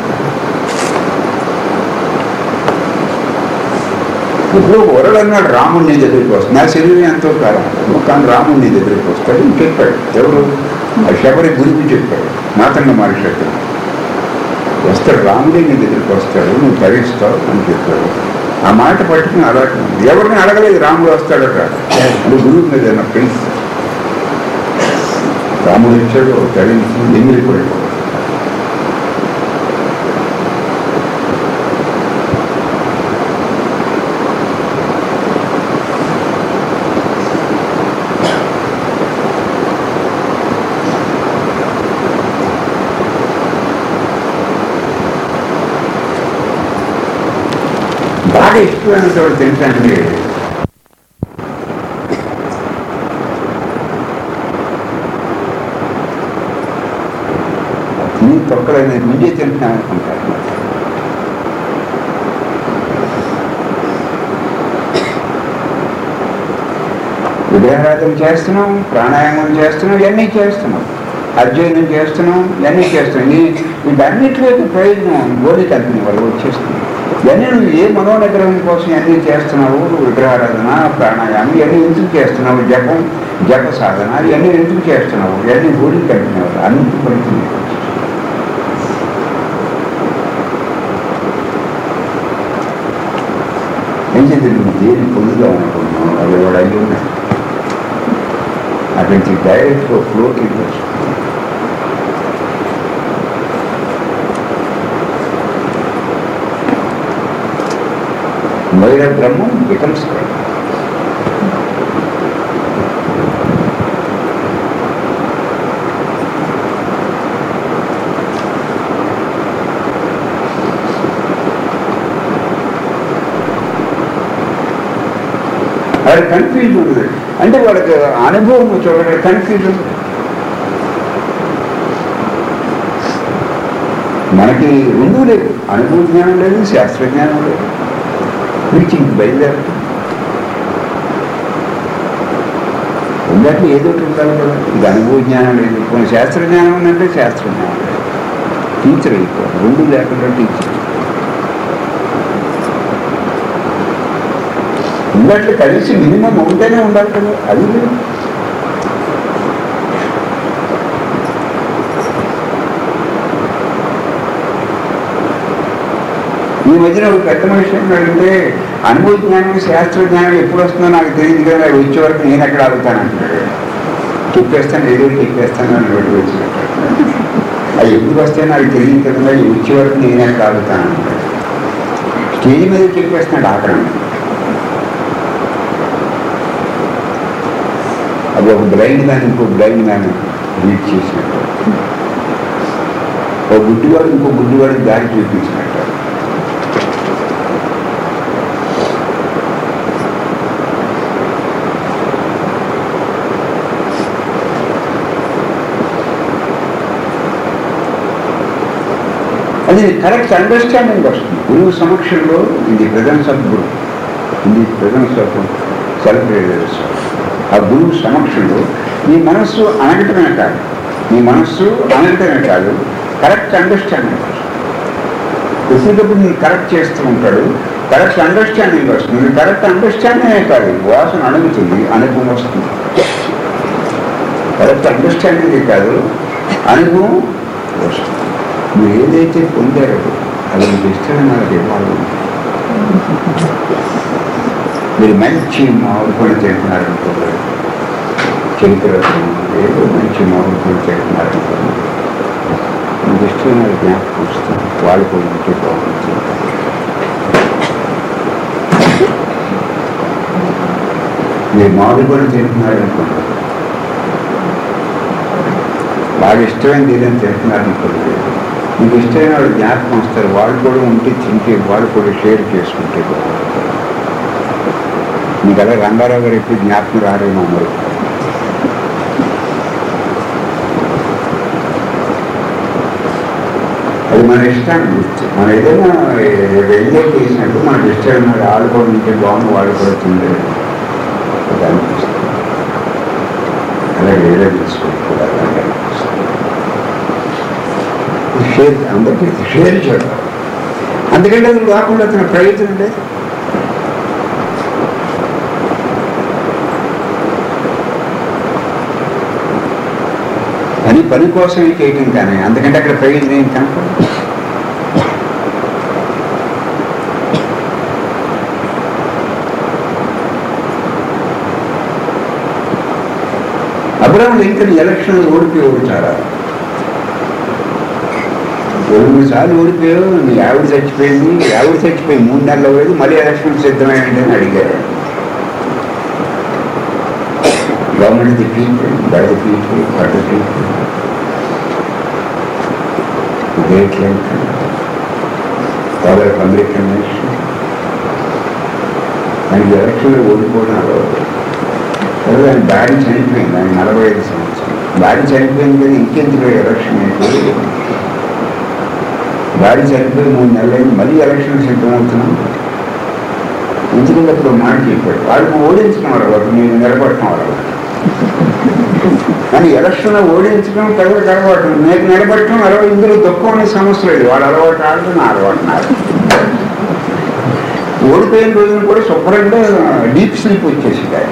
ఇప్పుడు వరడు అన్నాడు రాముడు నీ దగ్గరికి వస్తుంది నా శరీరం ఎంతో కాలం కానీ రాముడు నీ దగ్గరికి వస్తాడు అని చెప్పాడు ఎవరు ఆ శబరి గురించి చెప్పాడు మాతంగ మహర్షి అక్కడ వస్తాడు రాముడే నీ దగ్గరికి వస్తాడు నువ్వు తరిస్తావు అని చెప్పాడు ఆ మాట పట్టుకుని అలా ఎవరిని అడగలేదు రాముడు వస్తాడట అంటే గురువు మీద నా ఫ్రెండ్స్ రాముడు ఇచ్చాడు తరించి ఎమిరి పడిపోయాడు బాగా ఇష్టమైన చోటు తింటాండి తిని తొక్కలైన ముందే తింటున్నాను అనుకుంటారు విగ్రహారాధన చేస్తున్నాం ప్రాణాయామం చేస్తున్నాం ఇవన్నీ చేస్తున్నాం అధ్యయనం చేస్తున్నాం ఇవన్నీ చేస్తున్నాం ఈ వీటన్నిటిలో ప్రయోజనం గోళీ కంపెనీ వల్ల వచ్చేస్తుంది ఇవన్నీ నువ్వు ఏ మనోనిగ్రహం కోసం ఇవన్నీ చేస్తున్నావు విగ్రహారాధన ప్రాణాయామం ఇవన్నీ ఎందుకు చేస్తున్నావు జపం జప సాధన ఇవన్నీ ఎందుకు చేస్తున్నావు ఇవన్నీ గోళీ కంపెనీ వల్ల అన్నింటి ఫలితం నీకు వచ్చింది. ఏం చేద్దాం నువ్వు దేని పొందుదాం అనుకుంటున్నావు అది వాడు అయ్యి ఉన్నాయి అక్కడి నుంచి డైరెక్ట్గా ఫ్లోకి వెళ్ళొచ్చు మైర బ్రహ్మం బికమ్స్ అది కన్ఫ్యూజన్ ఉంది అంటే వాళ్ళకి అనుభవం చూడండి కన్ఫ్యూజన్ మనకి రెండూ లేదు అనుభవ జ్ఞానం లేదు శాస్త్ర జ్ఞానం లేదు టీచింగ్ బయలుదేరు ఉందంటే ఏదో ఒకటి ఉండాలి కదా ఇది అనుభవ జ్ఞానం లేదు కొన్ని శాస్త్ర జ్ఞానం ఉందంటే శాస్త్ర జ్ఞానం లేదు టీచర్ అయిపోవాలి రెండు లేకుండా టీచర్ ఉన్నట్లు కలిసి మినిమం ఒకటేనే ఉండాలి కదా అది లేదు ఈ మధ్యన ఒక పెద్ద మనిషి ఏంటంటే అనుభవ జ్ఞానం శాస్త్ర జ్ఞానం ఎప్పుడు వస్తుందో నాకు తెలియదు కదా అది వచ్చే వరకు నేను ఎక్కడ ఆగుతాను అంటాడు చెప్పేస్తాను ఏదో ఒకటి చెప్పేస్తాను అని వెళ్ళి వచ్చినట్టు అది ఎప్పుడు వస్తే నాకు తెలియదు కదా అది వచ్చే వరకు నేను ఎక్కడ ఆగుతాను అంటాడు స్టేజ్ మీద చెప్పేస్తున్నాడు ఆకరణ అది ఒక బ్లైండ్ మ్యాన్ ఇంకో బ్లైండ్ మ్యాన్ రీడ్ చేసినట్టు ఒక గుడ్డివాడు ఇంకో గుడ్డివాడికి దారి చూపించినట్టు అది కరెక్ట్ అండర్స్టాండింగ్ వస్తుంది గురువు సమక్షంలో ఇది ప్రజెన్స్ ఆఫ్ గురు ఇది ప్రజెన్స్ ఆఫ్ సెల్ఫ్ రియలైజేషన్ ఆ గురువు సమక్షంలో నీ మనస్సు అనగటమే కాదు నీ మనస్సు అనగటమే కాదు కరెక్ట్ అండర్స్టాండింగ్ వస్తుంది వచ్చేటప్పుడు నేను కరెక్ట్ చేస్తూ ఉంటాడు కరెక్ట్ అండర్స్టాండింగ్ వస్తుంది కరెక్ట్ అండర్స్టాండింగ్ కాదు వాసన అణుగుతుంది అనుభవం వస్తుంది కరెక్ట్ అండర్స్టాండింగ్ కాదు అనుభవం వస్తుంది మీరు ఏదైతే పొందారో అది మీకు ఇష్టమైన నాకు ఇవ్వాలి మీరు మంచి మామిడి పళ్ళు తింటున్నారనుకోలేదు చరిత్రలో ఏదో మంచి మౌలికలు చెప్తున్నారు మీకు ఇష్టమైన జ్ఞాపకం వస్తుంది వాళ్ళు కూడా ఉంటే బాగుంటుంది మీరు మామిడి కూడా తింటున్నారు అనుకోండి బాగా ఇష్టమైన ఏదైనా తింటున్నారు అనుకోండి మీకు ఇష్టమైన వాళ్ళు జ్ఞాపకం వస్తారు వాళ్ళు కూడా ఉంటే తింటే వాళ్ళు కూడా షేర్ చేసుకుంటే బాగుంటుంది మీకు అలా రంగారావు గారు ఎప్పుడు జ్ఞాపకం రారేమో మరి అది మన ఇష్టాన్ని గుర్తు మనం ఏదైనా ఎంజాయ్ చేసినట్టు మనకు ఇష్టమైన వాళ్ళు కూడా ఉంటే బాగుంది వాళ్ళు కూడా తింటే అది అనిపిస్తుంది అలాగే వేరే తీసుకోకూడదు అలాగే అనిపిస్తుంది షేర్ అందరికీ షేర్ చేయడం అందుకంటే అది కాకుండా అతని ప్రయత్నం లేదు పని పని కోసమే చేయటం కానీ అందుకంటే అక్కడ ప్రయోజనం ఏం కనపడదు అబ్రాహం లింకన్ ఎలక్షన్ ఓడిపోయి ఓడిచారా రెండు మూడు సార్లు ఓడిపోయావు నీ ఆవిడ చచ్చిపోయింది ఆవిడ చచ్చిపోయి మూడు నెలలు పోయేది మళ్ళీ ఎలక్షన్ సిద్ధమైంది అని అడిగారు government the people by the people for the people great Lincoln father of American nation ఆయన ఎలక్షన్లో ఓడిపోవడం అలవాటు తర్వాత ఆయన భార్య చనిపోయింది ఆయన నలభై ఐదు సంవత్సరం భార్య చనిపోయింది కదా ఇంకెందుకు ఎలక్షన్ అయిపోయి భార్య చనిపోయి మూడు నెలలైంది మళ్ళీ ఎలక్షన్ సిద్ధమవుతున్నాం ఎందుకంటే అప్పుడు ఒక మాట చెప్పాడు వాళ్ళకి ఓడించడం అలవాటు నేను నిలబడటం అలవాటు కానీ ఎలక్షన్లో ఓడించడం ప్రజలకు అలవాటు నేను నిలబడటం అలవాటు ఇందులో దుఃఖం అనే సమస్య లేదు వాళ్ళ అలవాటు ఆడదు నా అలవాటు నాది ఓడిపోయిన రోజున కూడా శుభ్రంగా డీప్ స్లీప్ వచ్చేసి ఆయన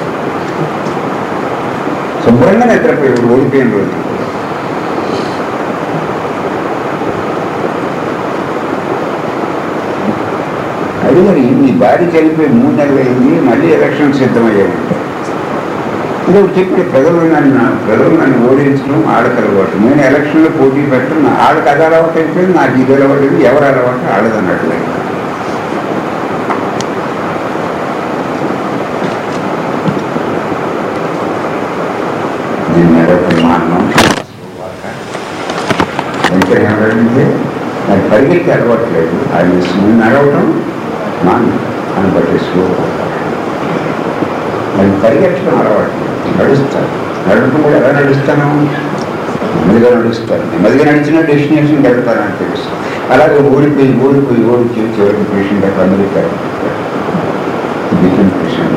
శుభ్రంగా నిద్రపోయాడు ఓడిపోయిన రోజు అది మరి మీ భార్య చనిపోయి మూడు నెలలు అయింది మళ్ళీ ఎలక్షన్ సిద్ధమయ్యామంటే ఇంకా చెప్పి ప్రజలు నన్ను ప్రజలు నన్ను ఓడించడం ఆడకు అలవాటు నేను ఎలక్షన్లో పోటీ పెట్టడం ఆడకు అది అలవాటు అయిపోయింది నాకు ఇది అలవాటు అయింది ఎవరు అలవాటు ఆడదన్నట్లే నేను నడవటం మాన్నాం ఇంకా ఏమంటే నాకు పరిగెత్తి అలవాట్లేదు అది నేను నడవటం మాను అని బట్టి స్లో అది పరిగెత్తడం అలవాటు నడుస్తాను నడవటం కూడా ఎలా నడుస్తాను నెమ్మదిగా నడుస్తాను నెమ్మదిగా నడిచిన డెస్టినేషన్ వెళ్తానని తెలుసు అలాగే ఓడిపోయి ఓడిపోయి ఓడిపోయి చివరికి పేషెంట్ అక్కడ అమెరికా డిఫరెంట్ పేషెంట్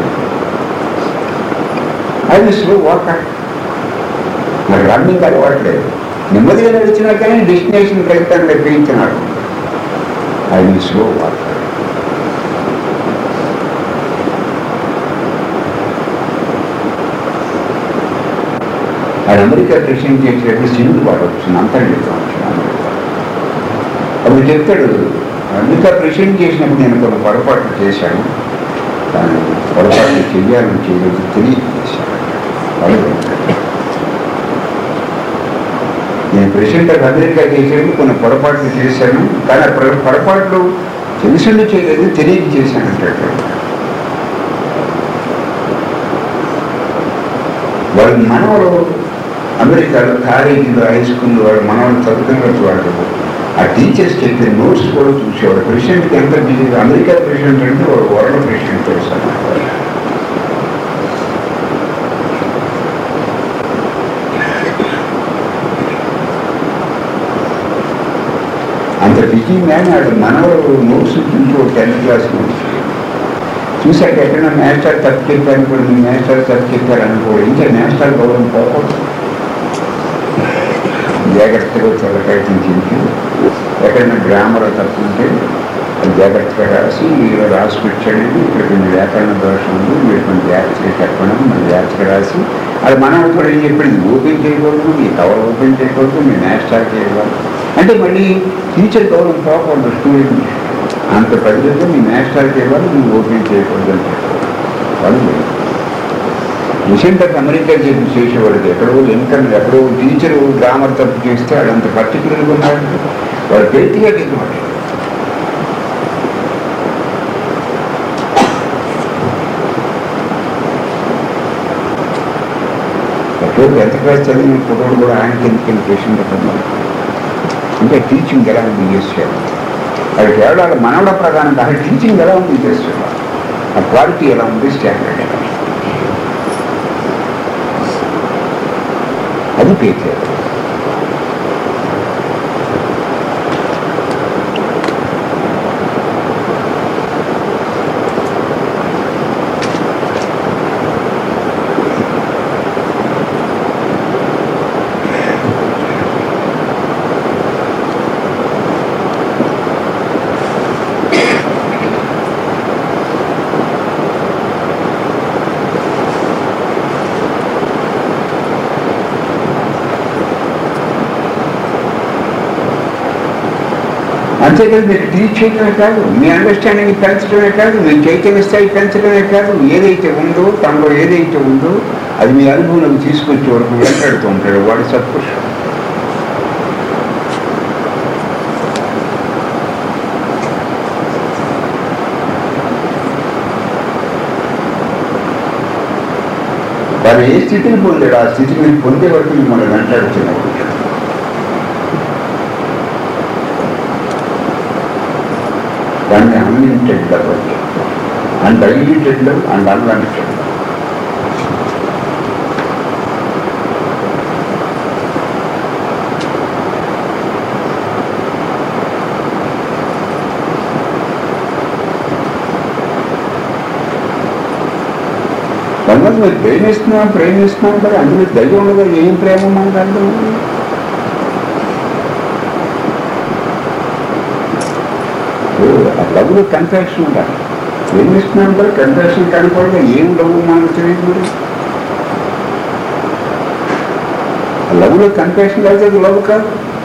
అది స్లో వాక్ నాకు రన్నింగ్ అలవాట్లేదు నెమ్మదిగా నడిచినా కానీ డెస్టినేషన్ వెళ్తాను గ్రహించినాడు అది స్లో వాక్ అది అమెరికా ప్రెసిడెంట్ చేసేటప్పుడు సింధు పాట వచ్చింది అంతర్గతం వచ్చింది అమెరికా అప్పుడు చెప్తాడు అమెరికా ప్రెసిడెంట్ చేసినప్పుడు నేను కొన్ని పొరపాట్లు చేశాను కానీ పొరపాట్లు చెయ్యాలని చేయలేదు తెలియదు చేశాను వాళ్ళు నేను ప్రెసిడెంట్ ఆఫ్ అమెరికా చేసేది కొన్ని పొరపాట్లు చేశాను కానీ ఆ పొర- పొరపాట్లు తెలిసింది చేయలేదు తెలియక చేశాను అంటాడు వాళ్ళ మనవలు అమెరికాలో కాలేజీలో హై స్కూల్లో వాళ్ళ మనవలు చదువుతున్నట్టు వాళ్ళు ఆ టీచర్స్ చెప్పిన నోట్స్ కూడా చూసేవాడు ప్రెసిడెంట్కి ఎంత బిజీ అమెరికా ప్రెసిడెంట్ అంటే వాడు వరల్డ్ ప్రెసిడెంట్ తెలుసు అన్నమాట. అంత బిజీ మ్యాన్ ఆడు మనవడు నోట్స్ చూసి టెన్త్ క్లాస్ నోట్స్ చూసాక ఎక్కడైనా మాస్టర్ తప్పు చెప్పారు కూడా మీ మాస్టర్ తప్పు చెప్పారు అనుకోడు ఇంకా మాస్టర్ గౌరవం పోకూడదు జాగ్రత్తగా చల్లకాయతం చేసి ఎక్కడైనా గ్రామర్ తప్పు ఉంటే అది జాగ్రత్తగా రాసి మీరు రాసి పెట్టాడు ఇక్కడ కొన్ని వ్యాకరణ దోషం ఉంది మీరు కొన్ని జాగ్రత్తగా చెప్పడం మన జాగ్రత్తగా రాసి అది మనం కూడా ఏం చెప్పింది ఓపెన్ చేయకూడదు మీ కవర్ ఓపెన్ చేయకూడదు మీ మాస్టర్ చేయకూడదు అంటే మళ్ళీ టీచర్ గౌరవం పోకూడదు స్టూడెంట్ అంత పెద్దగా మీ మాస్టర్ చేయాలి నువ్వు ఓపెన్ చేయకూడదు అని చెప్పారు వాళ్ళు విషయంతకు అమెరికా చెప్పి చేసేవాడికి ఎక్కడో లింకన్ ఎక్కడో టీచరు గ్రామర్ తప్పు చేస్తే వాడంత పర్టికులర్గా ఉన్నాడు వాడు పేటిగా దిగువాడు ఎక్కడో ఎంత క్లాస్ చదివిన ఫోటోలు కూడా ఆయనకి ఎందుకు పేషెంట్ అన్నారు ఇంకా టీచింగ్ ఎలా ఉంది చేసేవాడు అది కేవలం మనవడ ప్రధానం కాదు టీచింగ్ ఎలా ఉంది చేసేవాడు ఆ క్వాలిటీ ఎలా ఉంది స్టాండర్డ్ ఎలా ఉంది అది పే చేయాలి అంతేకాదు మీరు టీచ్ చేయడమే కాదు మీ అండర్స్టాండింగ్ పెంచడమే కాదు మీ చైతన్య స్థాయి పెంచడమే కాదు ఏదైతే ఉందో తనలో ఏదైతే ఉందో అది మీ అనుభవం తీసుకొచ్చే వరకు వెంటాడుతూ ఉంటాడు వాడు సత్పురుషుడు వాడు ఏ స్థితిని పొందాడు ఆ స్థితిని మీరు పొందే వరకు మిమ్మల్ని వెంటాడుతున్నాడు దాన్ని unlimited level and unlimited and unlimited కొంతమంది మీరు ప్రేమిస్తున్నాం ప్రేమిస్తున్నాం కానీ అందులో దయ ఉండగా ఏం ప్రేమ మనకు అర్థం ఆ లవ్లో కన్ఫెక్షన్ ఉండాలి ప్రేమిస్తున్నాం కూడా కన్ఫెక్షన్ కనపడగా ఏం లవ్ మనకు తెలియదు మరి ఆ లవ్లో కన్ఫెక్షన్ అయితే అది లవ్ కాదు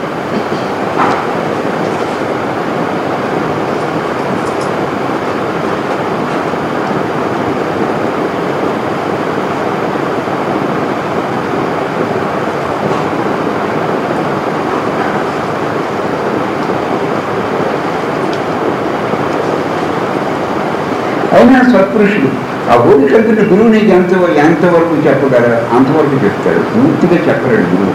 అయినా సత్పురుషుడు ఆ ఓపికంతుని గురువు నీకు ఎంత ఎంతవరకు చెప్పగలరా అంతవరకు చెప్తాడు పూర్తిగా చెప్పలేడు గురువు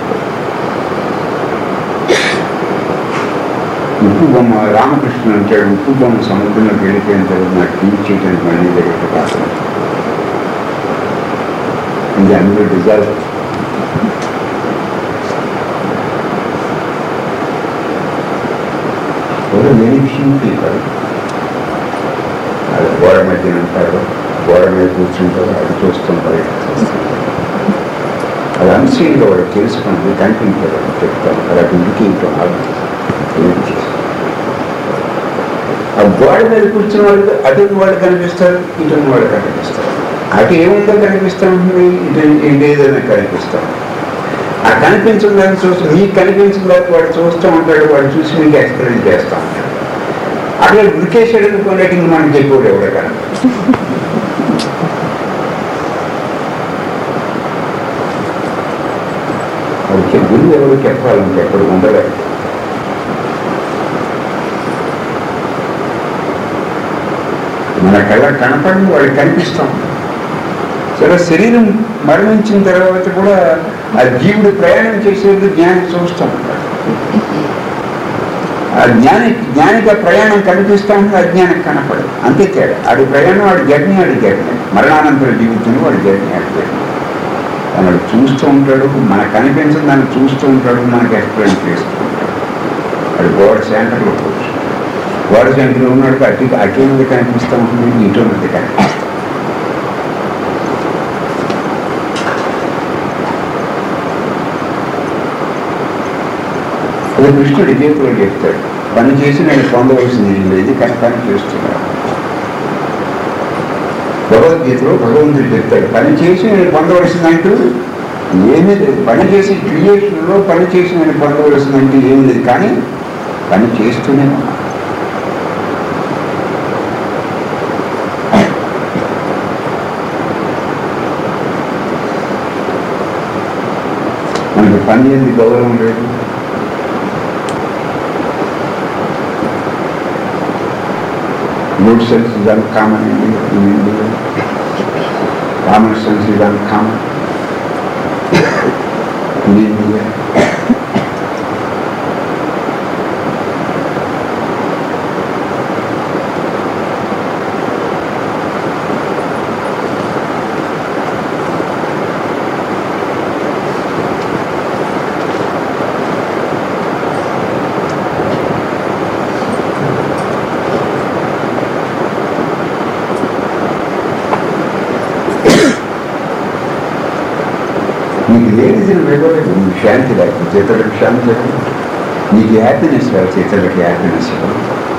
ఉప్పు బొమ్మ రామకృష్ణ అంటాడు ఉప్పు బొమ్మ సముద్రంలోకి వెళ్ళిపోయిన తర్వాత నాకు టీచ్ చేయడానికి మళ్ళీ దగ్గర కాదు ఇది అందులో డిజాల్వ్ ఎవరు లేని విషయం కాదు అది గోడ మధ్యన ఉంటారు గోడ మీద కూర్చుంటారు అది చూస్తుంటారు అది అన్సీన్గా వాడు తెలుసుకుంటుంది కనిపించారు అని చెప్తాను అలా ఇంటికి ఇంట్లో ఆ గోడ మీద కూర్చున్న వాళ్ళు అటు వాళ్ళు కనిపిస్తారు ఇటు వాళ్ళు కనిపిస్తారు అటు ఏముందో కనిపిస్తూ ఉంటుంది ఇటు ఇటు ఏదైనా కనిపిస్తాం ఆ కనిపించిన దాన్ని చూస్తూ మీకు కనిపించిన దాన్ని వాడు చూస్తూ ఉంటాడు వాడు చూసి మీకు ఎక్స్ప్లెయిన్ చేస్తూ ఉంటాడు అట్లా ఉరికేసాడు అనుకునేది మనం చెప్పాడు ఎవడ కానీ అది గురువు ఎవరు చెప్పాలంటే ఎప్పుడు ఉండలేదు మన కళ్ళ కనపడి వాడు కనిపిస్తాం సరే శరీరం మరణించిన తర్వాత కూడా ఆ జీవుడు ప్రయాణం చేసేది జ్ఞానం చూస్తూ ఉంటాడు ఆ జ్ఞాని జ్ఞానిక ప్రయాణం కనిపిస్తూ ఉంటుంది అజ్ఞానం కనపడదు అంతే తేడా ఆడి ప్రయాణం వాడి జర్నీ ఆడి జర్నీ మరణానంతర జీవితంలో వాడి జర్నీ ఆడి జర్నీ తనడు చూస్తూ ఉంటాడు మనకు కనిపించిన దాన్ని చూస్తూ ఉంటాడు మనకి ఎక్స్ప్లెయిన్ చేస్తూ ఉంటాడు అది గోడ సెంటర్లో కూర్చు గోడ సెంటర్లో ఉన్నాడు అటు అటు ఉన్నది కనిపిస్తూ ఉంటుంది ఇటు ఉన్నది కనిపిస్తూ అది కృష్ణుడు ఇదే కూడా చెప్తాడు పని చేసి నేను పొందవలసింది ఏం లేదు కానీ పని చేస్తున్నాను భగవద్గీతలో భగవంతుడు చెప్తాడు పని చేసి నేను పొందవలసిందంటూ ఏమీ లేదు పని చేసి క్రియేషన్లో పని చేసి నేను పొందవలసిందంటే ఏమీ లేదు కానీ పని చేస్తూనే ఉన్నా మనకి పని చేసి గౌరవం లేదు good sense is uncommon in in India. Common sense is uncommon in India. నీకు లేనిది ఇవ్వలేదు నీకు శాంతి లేకపోతే ఇతరులకు శాంతి లేదు నీకు హ్యాపీనెస్ లేకపోతే ఇతరులకు హ్యాపీనెస్ ఇవ్వదు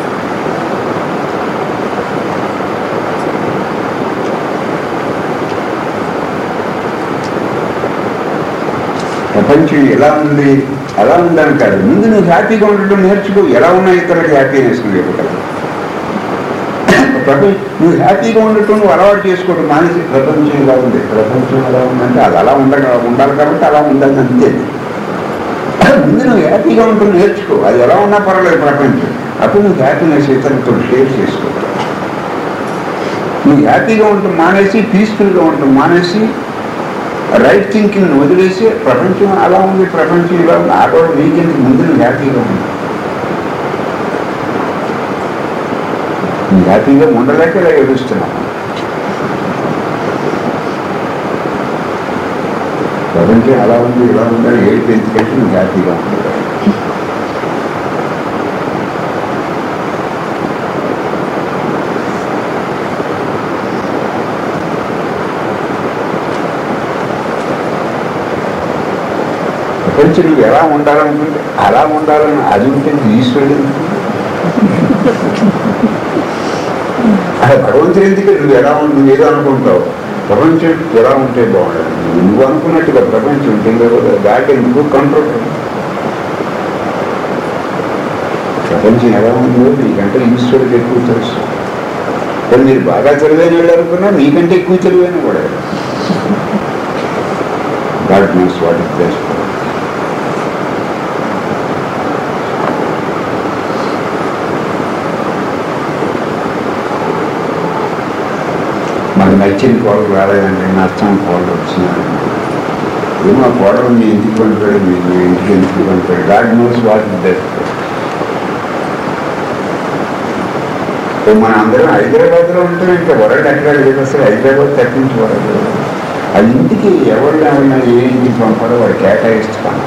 ప్రపంచం ఎలా ఉంది ఎలా ఉందని కాదు ముందు నువ్వు హ్యాపీగా ఉండడం నేర్చుకో ఎలా ఉన్నా ఇతరులకు హ్యాపీనెస్ నువ్వు ఇవ్వగలవు ప్రపంచం నువ్వు హ్యాపీగా ఉండటం నువ్వు అలవాటు చేసుకోవడం మానేసి ప్రపంచం ఎలా ఉంది ప్రపంచం ఎలా ఉందంటే అది అలా ఉండ ఉండాలి కాబట్టి అలా ఉండాలి అంతే ముందు నువ్వు హ్యాపీగా ఉండటం నేర్చుకో అది ఎలా ఉన్నా పర్వాలేదు ప్రపంచం అప్పుడు నువ్వు హ్యాపీనెస్ ఇతరులతో షేర్ చేసుకో నువ్వు హ్యాపీగా ఉండటం మానేసి పీస్ఫుల్గా ఉండటం మానేసి రైట్ థింకింగ్ వదిలేసి ప్రపంచం అలా ఉంది ప్రపంచం ఇలా ఉంది ఆ కూడా నీకెందుకు ముందు నువ్వు హ్యాపీగా ఉంది నువ్వు హ్యాపీగా ఉండలేక ఇలా ఏడుస్తున్నావు ప్రపంచం అలా ఉంది ఇలా ఉందని ఏడు ఎందుకంటే నువ్వు హ్యాపీగా ఉండదు ప్రపంచం నువ్వు ఎలా ఉండాలనుకుంటే అలా ఉండాలని అది ఉంటే నువ్వు ఈశ్వరుడు ఎందుకు? అది భగవంతుడు ఎందుకు నువ్వు ఎలా ఉండి నువ్వు ఏదో అనుకుంటావు ప్రపంచం ఎలా ఉంటే బాగుండదు నువ్వు అనుకున్నట్టుగా ప్రపంచం ఉంటుందో దాటి ఎందుకు కంట్రోల్ ప్రపంచం ఎలా ఉందో నీకంటే ఈశ్వరుడికి ఎక్కువ తెలుసు కానీ మీరు బాగా తెలివైన వాళ్ళు అనుకున్నా మీకంటే ఎక్కువ తెలివైన కూడా God knows what is best మనకు నచ్చిన కోడలు రాలేదండి నచ్చని కోడలు వచ్చినారు ఏమో ఆ కోడలు మీ ఇంటికి పంపాడు మీ మీ ఇంటికి ఎందుకు పంపాడు God knows what is best మన అందరం హైదరాబాద్లో ఉంటాం ఇంకా వరల్డ్ ఎక్కడ లేదు అసలు హైదరాబాద్ తప్పించి వరల్డ్ ఆ ఇంటికి ఎవరు ఎవరైనా ఏ ఇంటికి పంపాడో వాడు కేటాయిస్తాను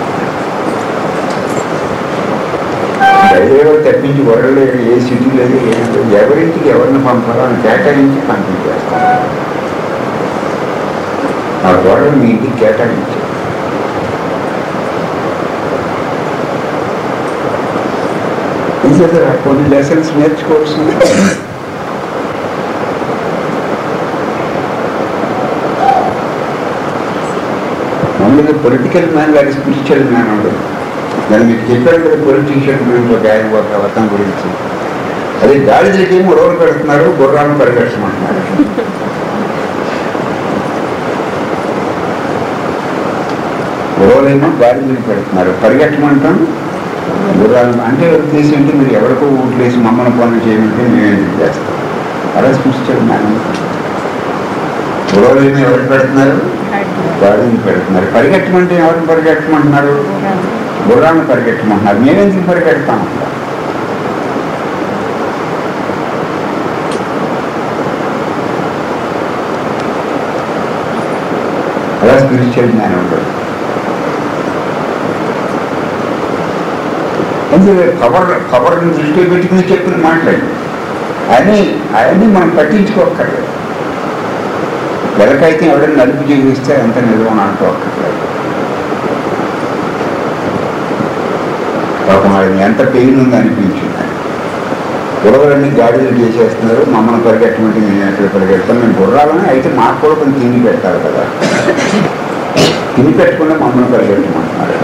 హైదరాబాద్ తప్పించి వరల్డ్ ఏ సిటీ లేదు ఏం లేదు ఎవరింటికి ఎవరిని పంపాలో అని కేటాయించి పంపించేస్తాను ఆ గోడలు మీ ఇంటికి కేటాయించి ఇంకేదా కొన్ని లెసన్స్ నేర్చుకోవాల్సింది మామూలుగా పొలిటికల్ మ్యాన్ లాగా స్పిరిచువల్ మ్యాన్ ఉండదు నేను మీకు చెప్పాను కదా పొలిటీషియన్ గురించి ఒక ఆయన ఒక అర్థం గురించి అదే గాడిదలకి ఏమో రోడ్డు పెడుతున్నారు గుర్రాన్ని పరిగెట్టమంటున్నారు గుర్రాలేమో గాడిదలకి పెడుతున్నారు పరిగెట్టమంటాం గుర్రాలు అంటే ఉద్దేశం అంటే మీరు ఎవరికో ఓట్లేసి మమ్మల్ని పనులు చేయమంటే మేము ఎందుకు చేస్తాం అలా స్పిరిచువల్ మ్యాన్ గుర్రాలేమో ఎవరు పెడుతున్నారు గాడిని పెడుతున్నారు పరిగెట్టమంటే ఎవరిని పరిగెట్టమంటున్నారు గుర్రాన్ని పరిగెట్టమంటున్నారు మేమెందుకు పరిగెడతాం అలా స్పిరిచువల్ జ్ఞానం ఉంటుంది అందుకే పవర్ పవర్ని దృష్టిలో పెట్టుకుని చెప్పిన మాట్లాడి అని అవన్నీ మనం పట్టించుకోక్కర్లేదు వెలకైతే ఎవరైనా నలుపు జీవిస్తే అంత నిజమని అనుకోక్కర్లేదు పాపం ఆయన ఎంత పెయిన్ ఉంది అనిపించింది గుర్రాలన్నీ గాడిదలు చేసేస్తున్నారు మమ్మల్ని పరిగెట్టమంటే మేము ఎక్కడ పరిగెడతాం మేము గుర్రాలని అయితే మాకు కూడా కొంచెం తిండి పెట్టాలి కదా తిని పెట్టకుండా మమ్మల్ని పరిగెట్టమంటున్నారు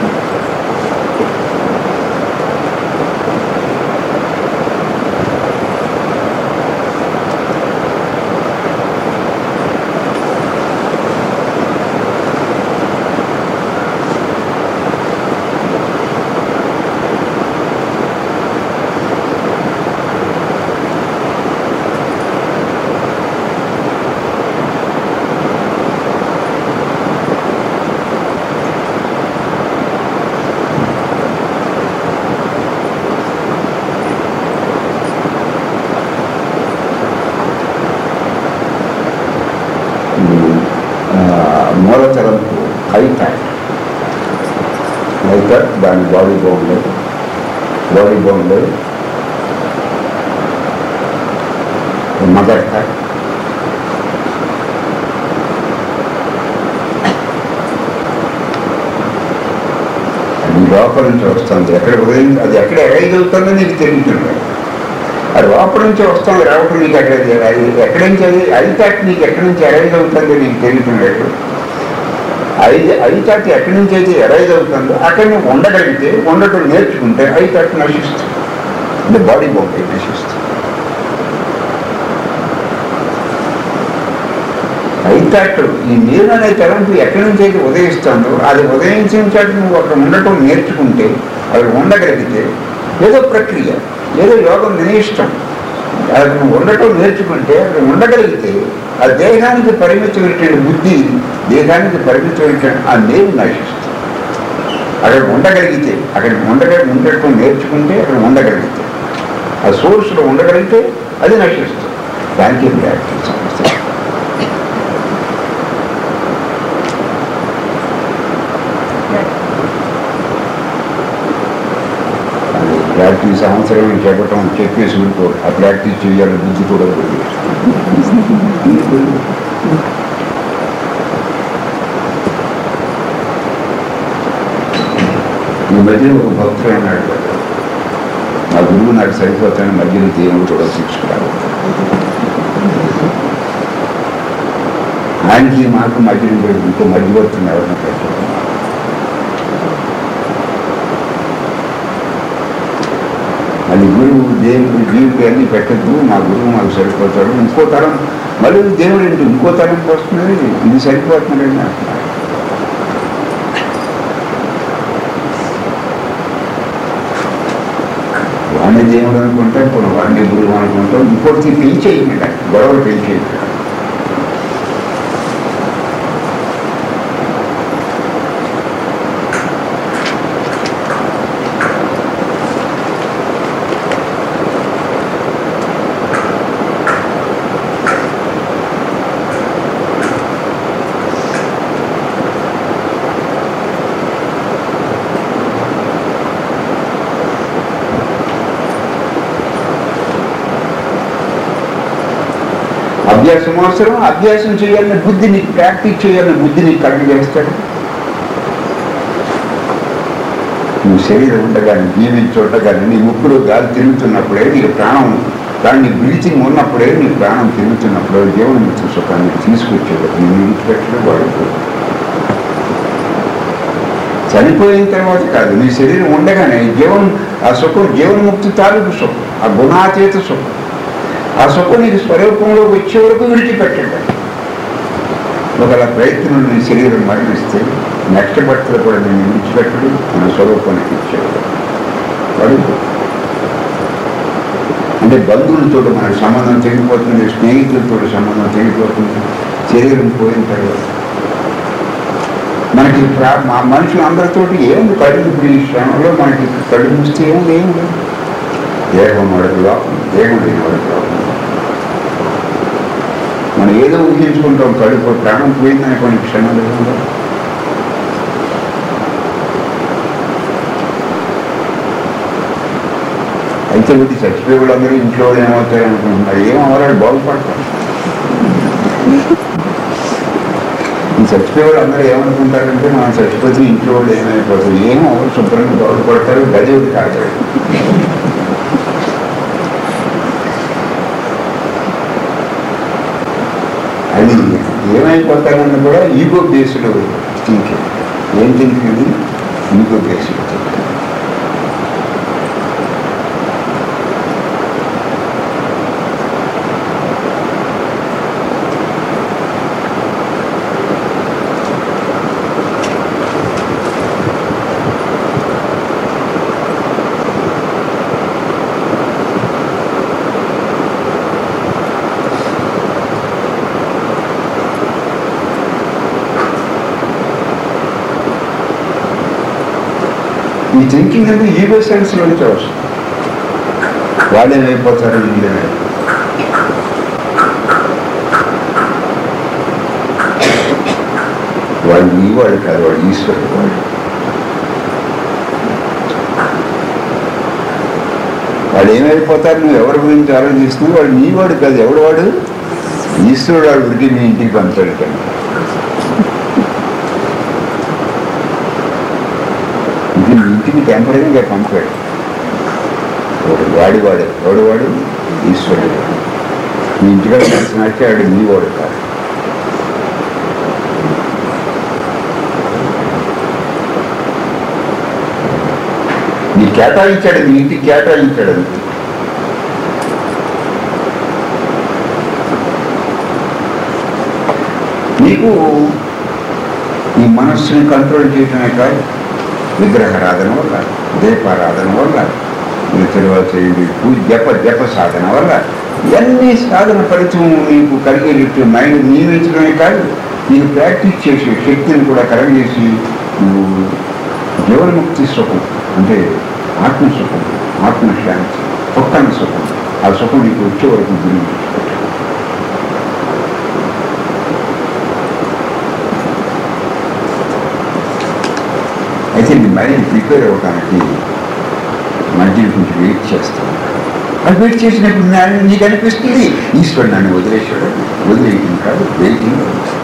మూల తలంపు హైటాక్ హైటాక్ దాని బాడీ బాగుండదు బాడీ బాగుండదు మదర్ టాక్ అది లోపల నుంచి వస్తుంది ఎక్కడ ఉదయం అది ఎక్కడ ఎరైజ్ అవుతుందో నీకు తెలియదు అది లోపల నుంచి వస్తుంది రావటం నీకు ఎక్కడ అది ఎక్కడి నుంచి అది ఐటాక్ నీకు ఎక్కడి నుంచి ఎరైజ్ అవుతుందో నీకు తెలియదు ఐదు ఐటాక్ ఎక్కడి నుంచి అయితే ఎరైజ్ అవుతుందో అక్కడ నువ్వు ఉండగలిగితే ఉండటం నేర్చుకుంటే ఐటాక్ నశిస్తుంది అంటే బాడీ బాడీ నశిస్తుంది ఐటాక్ ఈ నీరు అనే తలంపు ఎక్కడి నుంచి అయితే ఉదయిస్తుందో అది ఉదయించిన చోట నువ్వు అక్కడ ఉండటం నేర్చుకుంటే అక్కడ ఉండగలిగితే ఏదో ప్రక్రియ ఏదో యోగం నీ ఇష్టం అది నువ్వు ఉండటం నేర్చుకుంటే అక్కడ ఉండగలిగితే ఆ దేహానికి పరిమితమైనటువంటి బుద్ధి దేహానికి పరిమితమైనటువంటి ఆ నేను నశిస్తుంది అక్కడ ఉండగలిగితే అక్కడ ఉండగ ఉండటం నేర్చుకుంటే అక్కడ ఉండగలిగితే ఆ సోర్స్లో ఉండగలిగితే అది నశిస్తుంది దానికి ప్రాక్టీస్ అవసరం ప్రాక్టీస్ సంవత్సరం చెప్పటం చెప్పేసి ఊరుకో ఆ ప్రాక్టీస్ చేయాలని బుద్ధి కూడా పోయింది ఈ మధ్య ఒక భక్తుడు అన్నాడు కదా, నా గురువు నాకు సరిపోతాను మధ్యలో దేవుడు కూడా శిక్షకురాడు ఆయనకి మాకు మధ్యలో పోయి ఇంకో మధ్యవర్తిని ఎవరిని పెట్టారు అది గురువు దేవుడు జీవుడు అన్ని పెట్టద్దు మా గురువు మాకు సరిపోతాడు ఇంకో తరం మళ్ళీ దేవుడు ఏంటి ఇంకో తరం వస్తున్నది ఇది సరిపోతుందండి అంటున్నారు వాడిని దేవుడు అనుకుంటే ఇప్పుడు వాడిని గురువు అనుకుంటాం ఇంకోటి పెంచేయండి గొడవలు పెంచేయండి అభ్యాసం అవసరం అభ్యాసం చేయాలని బుద్ధిని ప్రాక్టీస్ చేయాలని బుద్ధిని కలగజేస్తాడు నువ్వు శరీరం ఉండగానే జీవించి ఉండగానే నీ ముక్కులో గాలి తిరుగుతున్నప్పుడే నీకు ప్రాణం దాన్ని బ్రీతింగ్ ఉన్నప్పుడే నీ ప్రాణం తిరుగుతున్నప్పుడే దేవుని మిత్ర సుఖాన్ని తీసుకొచ్చేవాడు నేను విడిచిపెట్టడం వాడు చనిపోయిన తర్వాత కాదు నీ శరీరం ఉండగానే జీవన్ ఆ సుఖం జీవన్ముక్తి తాలూకు సుఖం ఆ గుణాతీత సుఖం ఆ సుఖం నీకు స్వరూపంలో వచ్చే వరకు విడిచిపెట్టండి ఒకవేళ ప్రయత్నం నీ శరీరం మరణిస్తే నెక్స్ట్ భర్తలు కూడా నేను విడిచిపెట్టడు మన స్వరూపానికి ఇచ్చేవాడు వాడు అంటే బంధువులతో మనకు సంబంధం తెగిపోతుంది స్నేహితులతో సంబంధం తెగిపోతుంది శరీరం పోయిన తర్వాత మనకి ప్రా- మా మనుషులు అందరితోటి ఏముంది కళ్ళు ఇప్పుడు ఈ శ్రమంలో మనకి కళ్ళు మూస్తే ఏం ఏం లేదు దేహం వాడికి లోపం దేహం లేని వాడికి లోపం మనం ఏదో ఊహించుకుంటాం కడుపు ప్రాణం పోయిందని కొన్ని క్షణాలు ఏముందో. అయితే వీటి చచ్చిపోయే వాళ్ళందరూ ఇంట్లో వాళ్ళు ఏమవుతారు అనుకుంటున్నారు ఏం అవ్వరాడు బాగుపడతారు ఈ చచ్చిపోయే వాళ్ళు అందరూ ఏమనుకుంటారంటే మనం చచ్చిపోతే ఇంట్లో వాళ్ళు ఏమైపోతారు ఏం అవ్వరు శుభ్రంగా బాగుపడతారు గది ఒకటి కాదు అది ఏమైపోతారని కూడా ఈగో బేస్డ్ థింకింగ్ ఏం థింకింగ్ ఈగో బేస్డ్ ఈ థింకింగ్ అనేది ఈగో సెన్స్ నుంచి వస్తుంది వాళ్ళు ఏమైపోతారు వీళ్ళేమై వాడు నీవాడు కాదు వాడు ఈశ్వరుడు వాడు వాడు ఏమైపోతారు నువ్వు ఎవరి గురించి ఆలోచిస్తున్నావు వాడు నీవాడు కాదు ఎవడు వాడు ఈశ్వరుడు వాడు ఉడికి నీ ఇంటికి పంచాడు కానీ ఇది నీ ఇంటికి టెంపరీగా పంపాడు వాడు వాడి వాడు ఎవడు వాడు ఈశ్వరుడు నీ ఇంటికి కలిసినట్టే వాడు నీ వాడు కాదు నీ కేటాయించాడు నీ ఇంటికి కేటాయించాడు అంతే నీకు ఈ మనస్సుని కంట్రోల్ చేయటమే కాదు విగ్రహారాధన వల్ల దీపారాధన వల్ల ఈ తర్వాత ఇది పూజ జప జప సాధన వల్ల ఇవన్నీ సాధన ఫలితం నీకు కలిగేటట్టు మైండ్ నియమించడమే కాదు నీకు ప్రాక్టీస్ చేసే శక్తిని కూడా కలగజేసి నువ్వు జీవన్ముక్తి సుఖం అంటే ఆత్మసుఖం ఆత్మశాంతి ఒక్కని సుఖం ఆ సుఖం నీకు వచ్చే వరకు గురి అయితే నీ మైండ్ ప్రిపేర్ అవ్వడానికి మధ్యలో కొంచెం వెయిట్ చేస్తాను అది వెయిట్ చేసినప్పుడు నా- నీకు అనిపిస్తుంది ఈశ్వరుడు నన్ను వదిలేశాడు వదిలేయటం కాదు వెయిటింగ్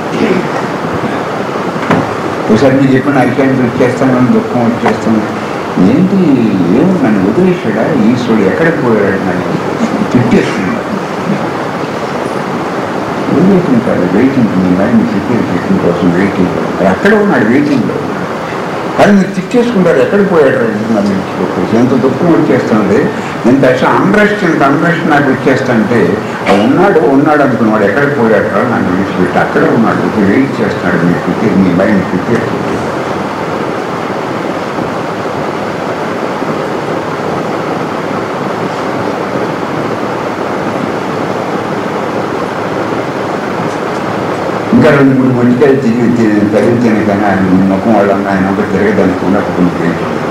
ఒకసారి నీకు చెప్పిన ఐక్యాన్ని వచ్చేస్తాను దుఃఖం వచ్చేస్తాను ఏంటి ఏమో నన్ను వదిలేశాడా ఈశ్వరుడు ఎక్కడికి పోయాడు నన్ను తిట్టేస్తున్నాడు వదిలేయటం కాదు వెయిటింగ్ మీ మైండ్ ప్రిపేర్ చేయడం కోసం వెయిటింగ్ అక్కడ ఉన్నాడు వెయిటింగ్లో కానీ మీరు తిట్టేసుకుంటారు ఎక్కడికి పోయాడు నన్ను ఇంటికి ఎంత దుఃఖం వచ్చేస్తుంది ఎంత అసలు అన్రెస్ట్ ఇంత అన్రెస్ట్ నాకు వచ్చేస్తుంటే ఆ ఉన్నాడు ఉన్నాడు అనుకున్నాడు ఎక్కడికి పోయాడు రా నన్ను విడిచిపెట్టి అక్కడే ఉన్నాడు ఇప్పుడు వెయిట్ చేస్తున్నాడు మీ ప్రిపేర్ మీ మైండ్ ప్రిపేర్ ఇంకా రెండు మూడు మొండికాయలు తిరిగి తిరిగి తగిలితేనే కానీ ఆయన ముఖం వాళ్ళన్నా ఆయన ఒక తిరగదానికి ఉండకపోతే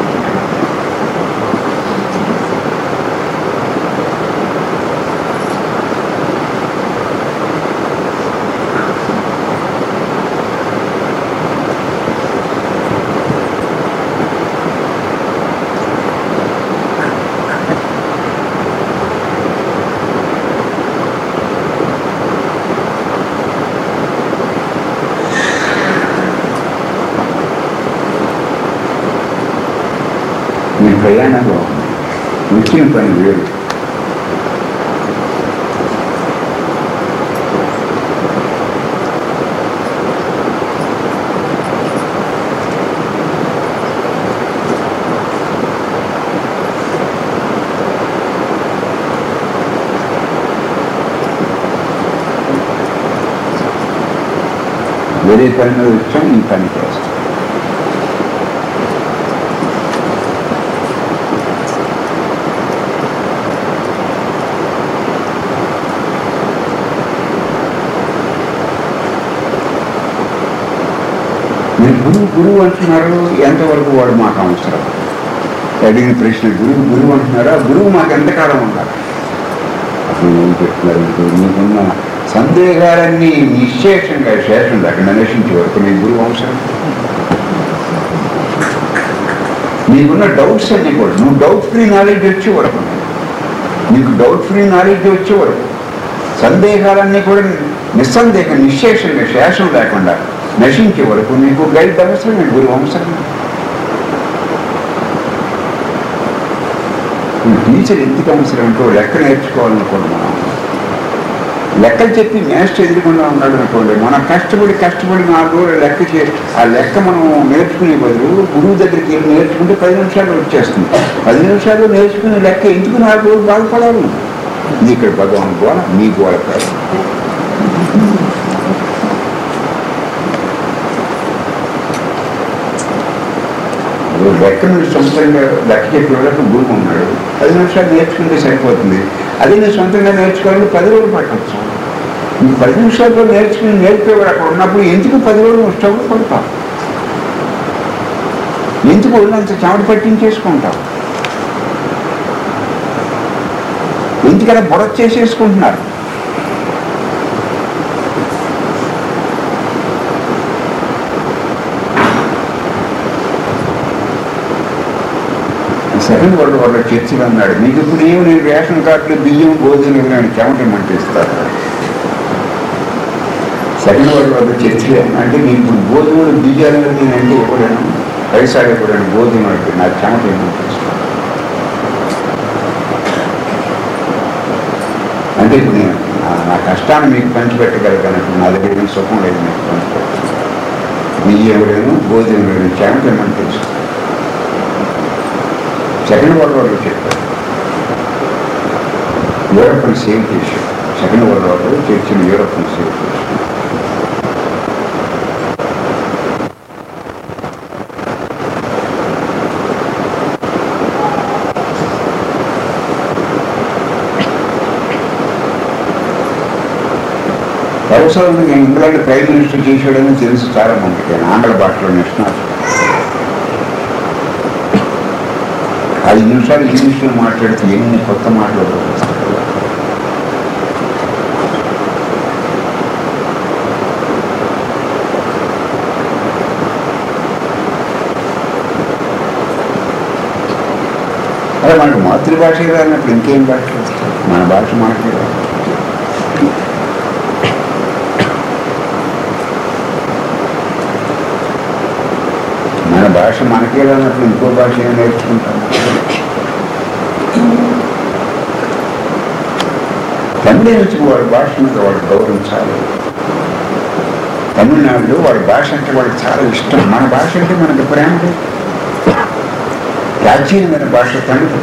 మీ ప్రయాణంలో వచ్చిన పని వేరు వేరే పని మీద వచ్చాం ఈ పని చేస్తాం మీరు గురువు గురువు అంటున్నారు ఎంతవరకు వాడు మాకు అవసరం అడిగిన ప్రశ్న గురువు గురువు అంటున్నారా గురువు మాకు ఎంతకాలం ఉండాలి అసలు ఏం చెప్తున్నారు మీకు మీకున్న సందేహాలన్నీ నిశ్శేషంగా శేషం అక్కడ నశించే వరకు మీ గురువు అవసరం నీకున్న డౌట్స్ అన్ని కూడా నువ్వు డౌట్ ఫ్రీ నాలెడ్జ్ వచ్చే వరకు నీకు డౌట్ ఫ్రీ నాలెడ్జ్ వచ్చే వరకు సందేహాలన్నీ కూడా నిస్సందేహం నిశ్శేషంగా శేషం లేకుండా నశించే వరకు నీకు గైడ్ అవసరం నీ గురువు అవసరం ఈ టీచర్ ఎందుకు అవసరం అంటే లెక్క నేర్చుకోవాలనుకోండి మనం లెక్కలు చెప్పి మేస్టర్ ఎదురుకుండా ఉన్నాడు అనుకోండి మనం కష్టపడి కష్టపడి నాలుగు రోజులు లెక్క చే ఆ లెక్క మనం నేర్చుకునే బదులు గురువు దగ్గరికి వెళ్ళి నేర్చుకుంటే పది నిమిషాలు వచ్చేస్తుంది పది నిమిషాలు నేర్చుకునే లెక్క ఎందుకు నాలుగు రోజులు బాధపడాలి ఇది ఇక్కడ భగవాన్ గోళ మీ గోళ కాదు లెక్క నువ్వు సొంతంగా లెక్క చెప్పేవాళ్ళకి గురువు ఉన్నాడు పది నిమిషాలు నేర్చుకుంటే సరిపోతుంది అది నువ్వు సొంతంగా నేర్చుకోవాలంటే పది రోజులు పట్టచ్చు ఈ పది నిమిషాల్లో నేర్చుకుని నేర్పేవాడు అక్కడ ఉన్నప్పుడు ఎందుకు పది రోజులు ఇష్టపడి పడతావు ఎందుకు ఒళ్ళంత చెమట పట్టించేసుకుంటావు ఎందుకలా బుర్ర చేసేసుకుంటున్నారు సెకండ్ వరల్డ్ వార్లో చర్చిలు అన్నాడు మీకు ఇప్పుడు ఏమి నేను రేషన్ కార్డులు బియ్యం భోజనం నేను చెమటమంటే ఇస్తారు సెకండ్ వరల్డ్ వార్లో చర్చిలు అంటే మీకు ఇప్పుడు భోజనం బియ్యాలు నేనంటే ఇవ్వలేను పైసాలు ఇవ్వలేను భోజనం అంటే నాకు చెమట ఏమంటే ఇస్తారు అంటే ఇప్పుడు నేను నా- నా కష్టాన్ని మీకు పంచిపెట్టగలిగాను నా దగ్గర ఏమీ సుఖం లేదు మీకు పంచిపెట్టాను బియ్యం లేను భోజనం లేను చెమట ఏమంటే ఇస్తారు సెకండ్ వరల్డ్ వార్లో చెప్పారు యూరోప్ని సేవ్ చేశారు సెకండ్ వరల్డ్ వార్లో చర్చిని యూరోప్ని సేవ్ చేశారు అవసరంగా ఇంగ్లాండ్ ప్రైమ్ మినిస్టర్ చేసాడని తెలుసు చాలా మందికి ఆయన ఆంగ్ల భాషలో నేషనల్ ఐదు నిమిషాలు ఇంగ్లీష్లో మాట్లాడితే ఎన్ని కొత్త మాటలు వస్తాయి. అదే మనకు మాతృభాష అన్నప్పుడు ఇంకేం భాష వస్తాయి మన భాష మనకే రాదు. మన భాష మనకే రానప్పుడు ఇంకో భాష ఏం నేర్చుకుంటాం తమిళ నుంచి వాడి భాష మీద వాడు గౌరవించాలి తమిళనాడులో వాడి భాష అంటే వాడికి చాలా ఇష్టం మన భాష అంటే మనకి ప్రేమ లేదు. ప్రాచీనమైన భాష తమిళం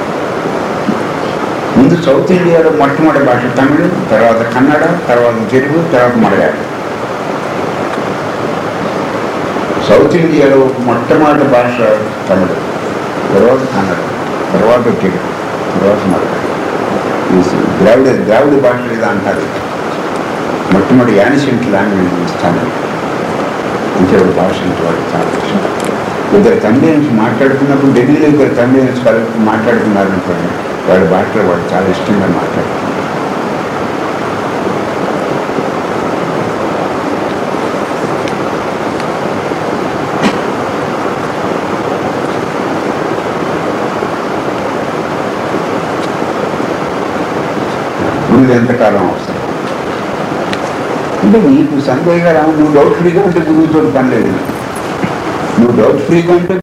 ముందు సౌత్ ఇండియాలో మొట్టమొదటి భాష తమిళం తర్వాత కన్నడ తర్వాత తెలుగు తర్వాత మలయాళం సౌత్ ఇండియాలో మొట్టమొదటి భాష తమిళం తర్వాత కన్నడ తర్వాత తెలుగు తర్వాత మలయాళం ఈ ద్రావిడ ద్రావిడ భాష ఏదో అంటారు మొట్టమొదటి యానిసెంట్ లాంగ్వేజ్ తమిళం అంటే ఒక భాష అంటే వాడికి చాలా ఇష్టం ఇద్దరు తమిళన్స్ మాట్లాడుతున్నప్పుడు ఢిల్లీలో ఇద్దరు తమిళన్స్ కలిపి మాట్లాడుతున్నారనుకోండి వాడి భాషలో వాడు చాలా ఇష్టంగా మాట్లాడుతున్నారు గురువు ఎంతకాలం అవసరం అంటే నీకు సందేహాలు నువ్వు డౌట్ ఫ్రీగా ఉంటే గురువుతో పని లేదు నువ్వు డౌట్ ఫ్రీగా ఉంటే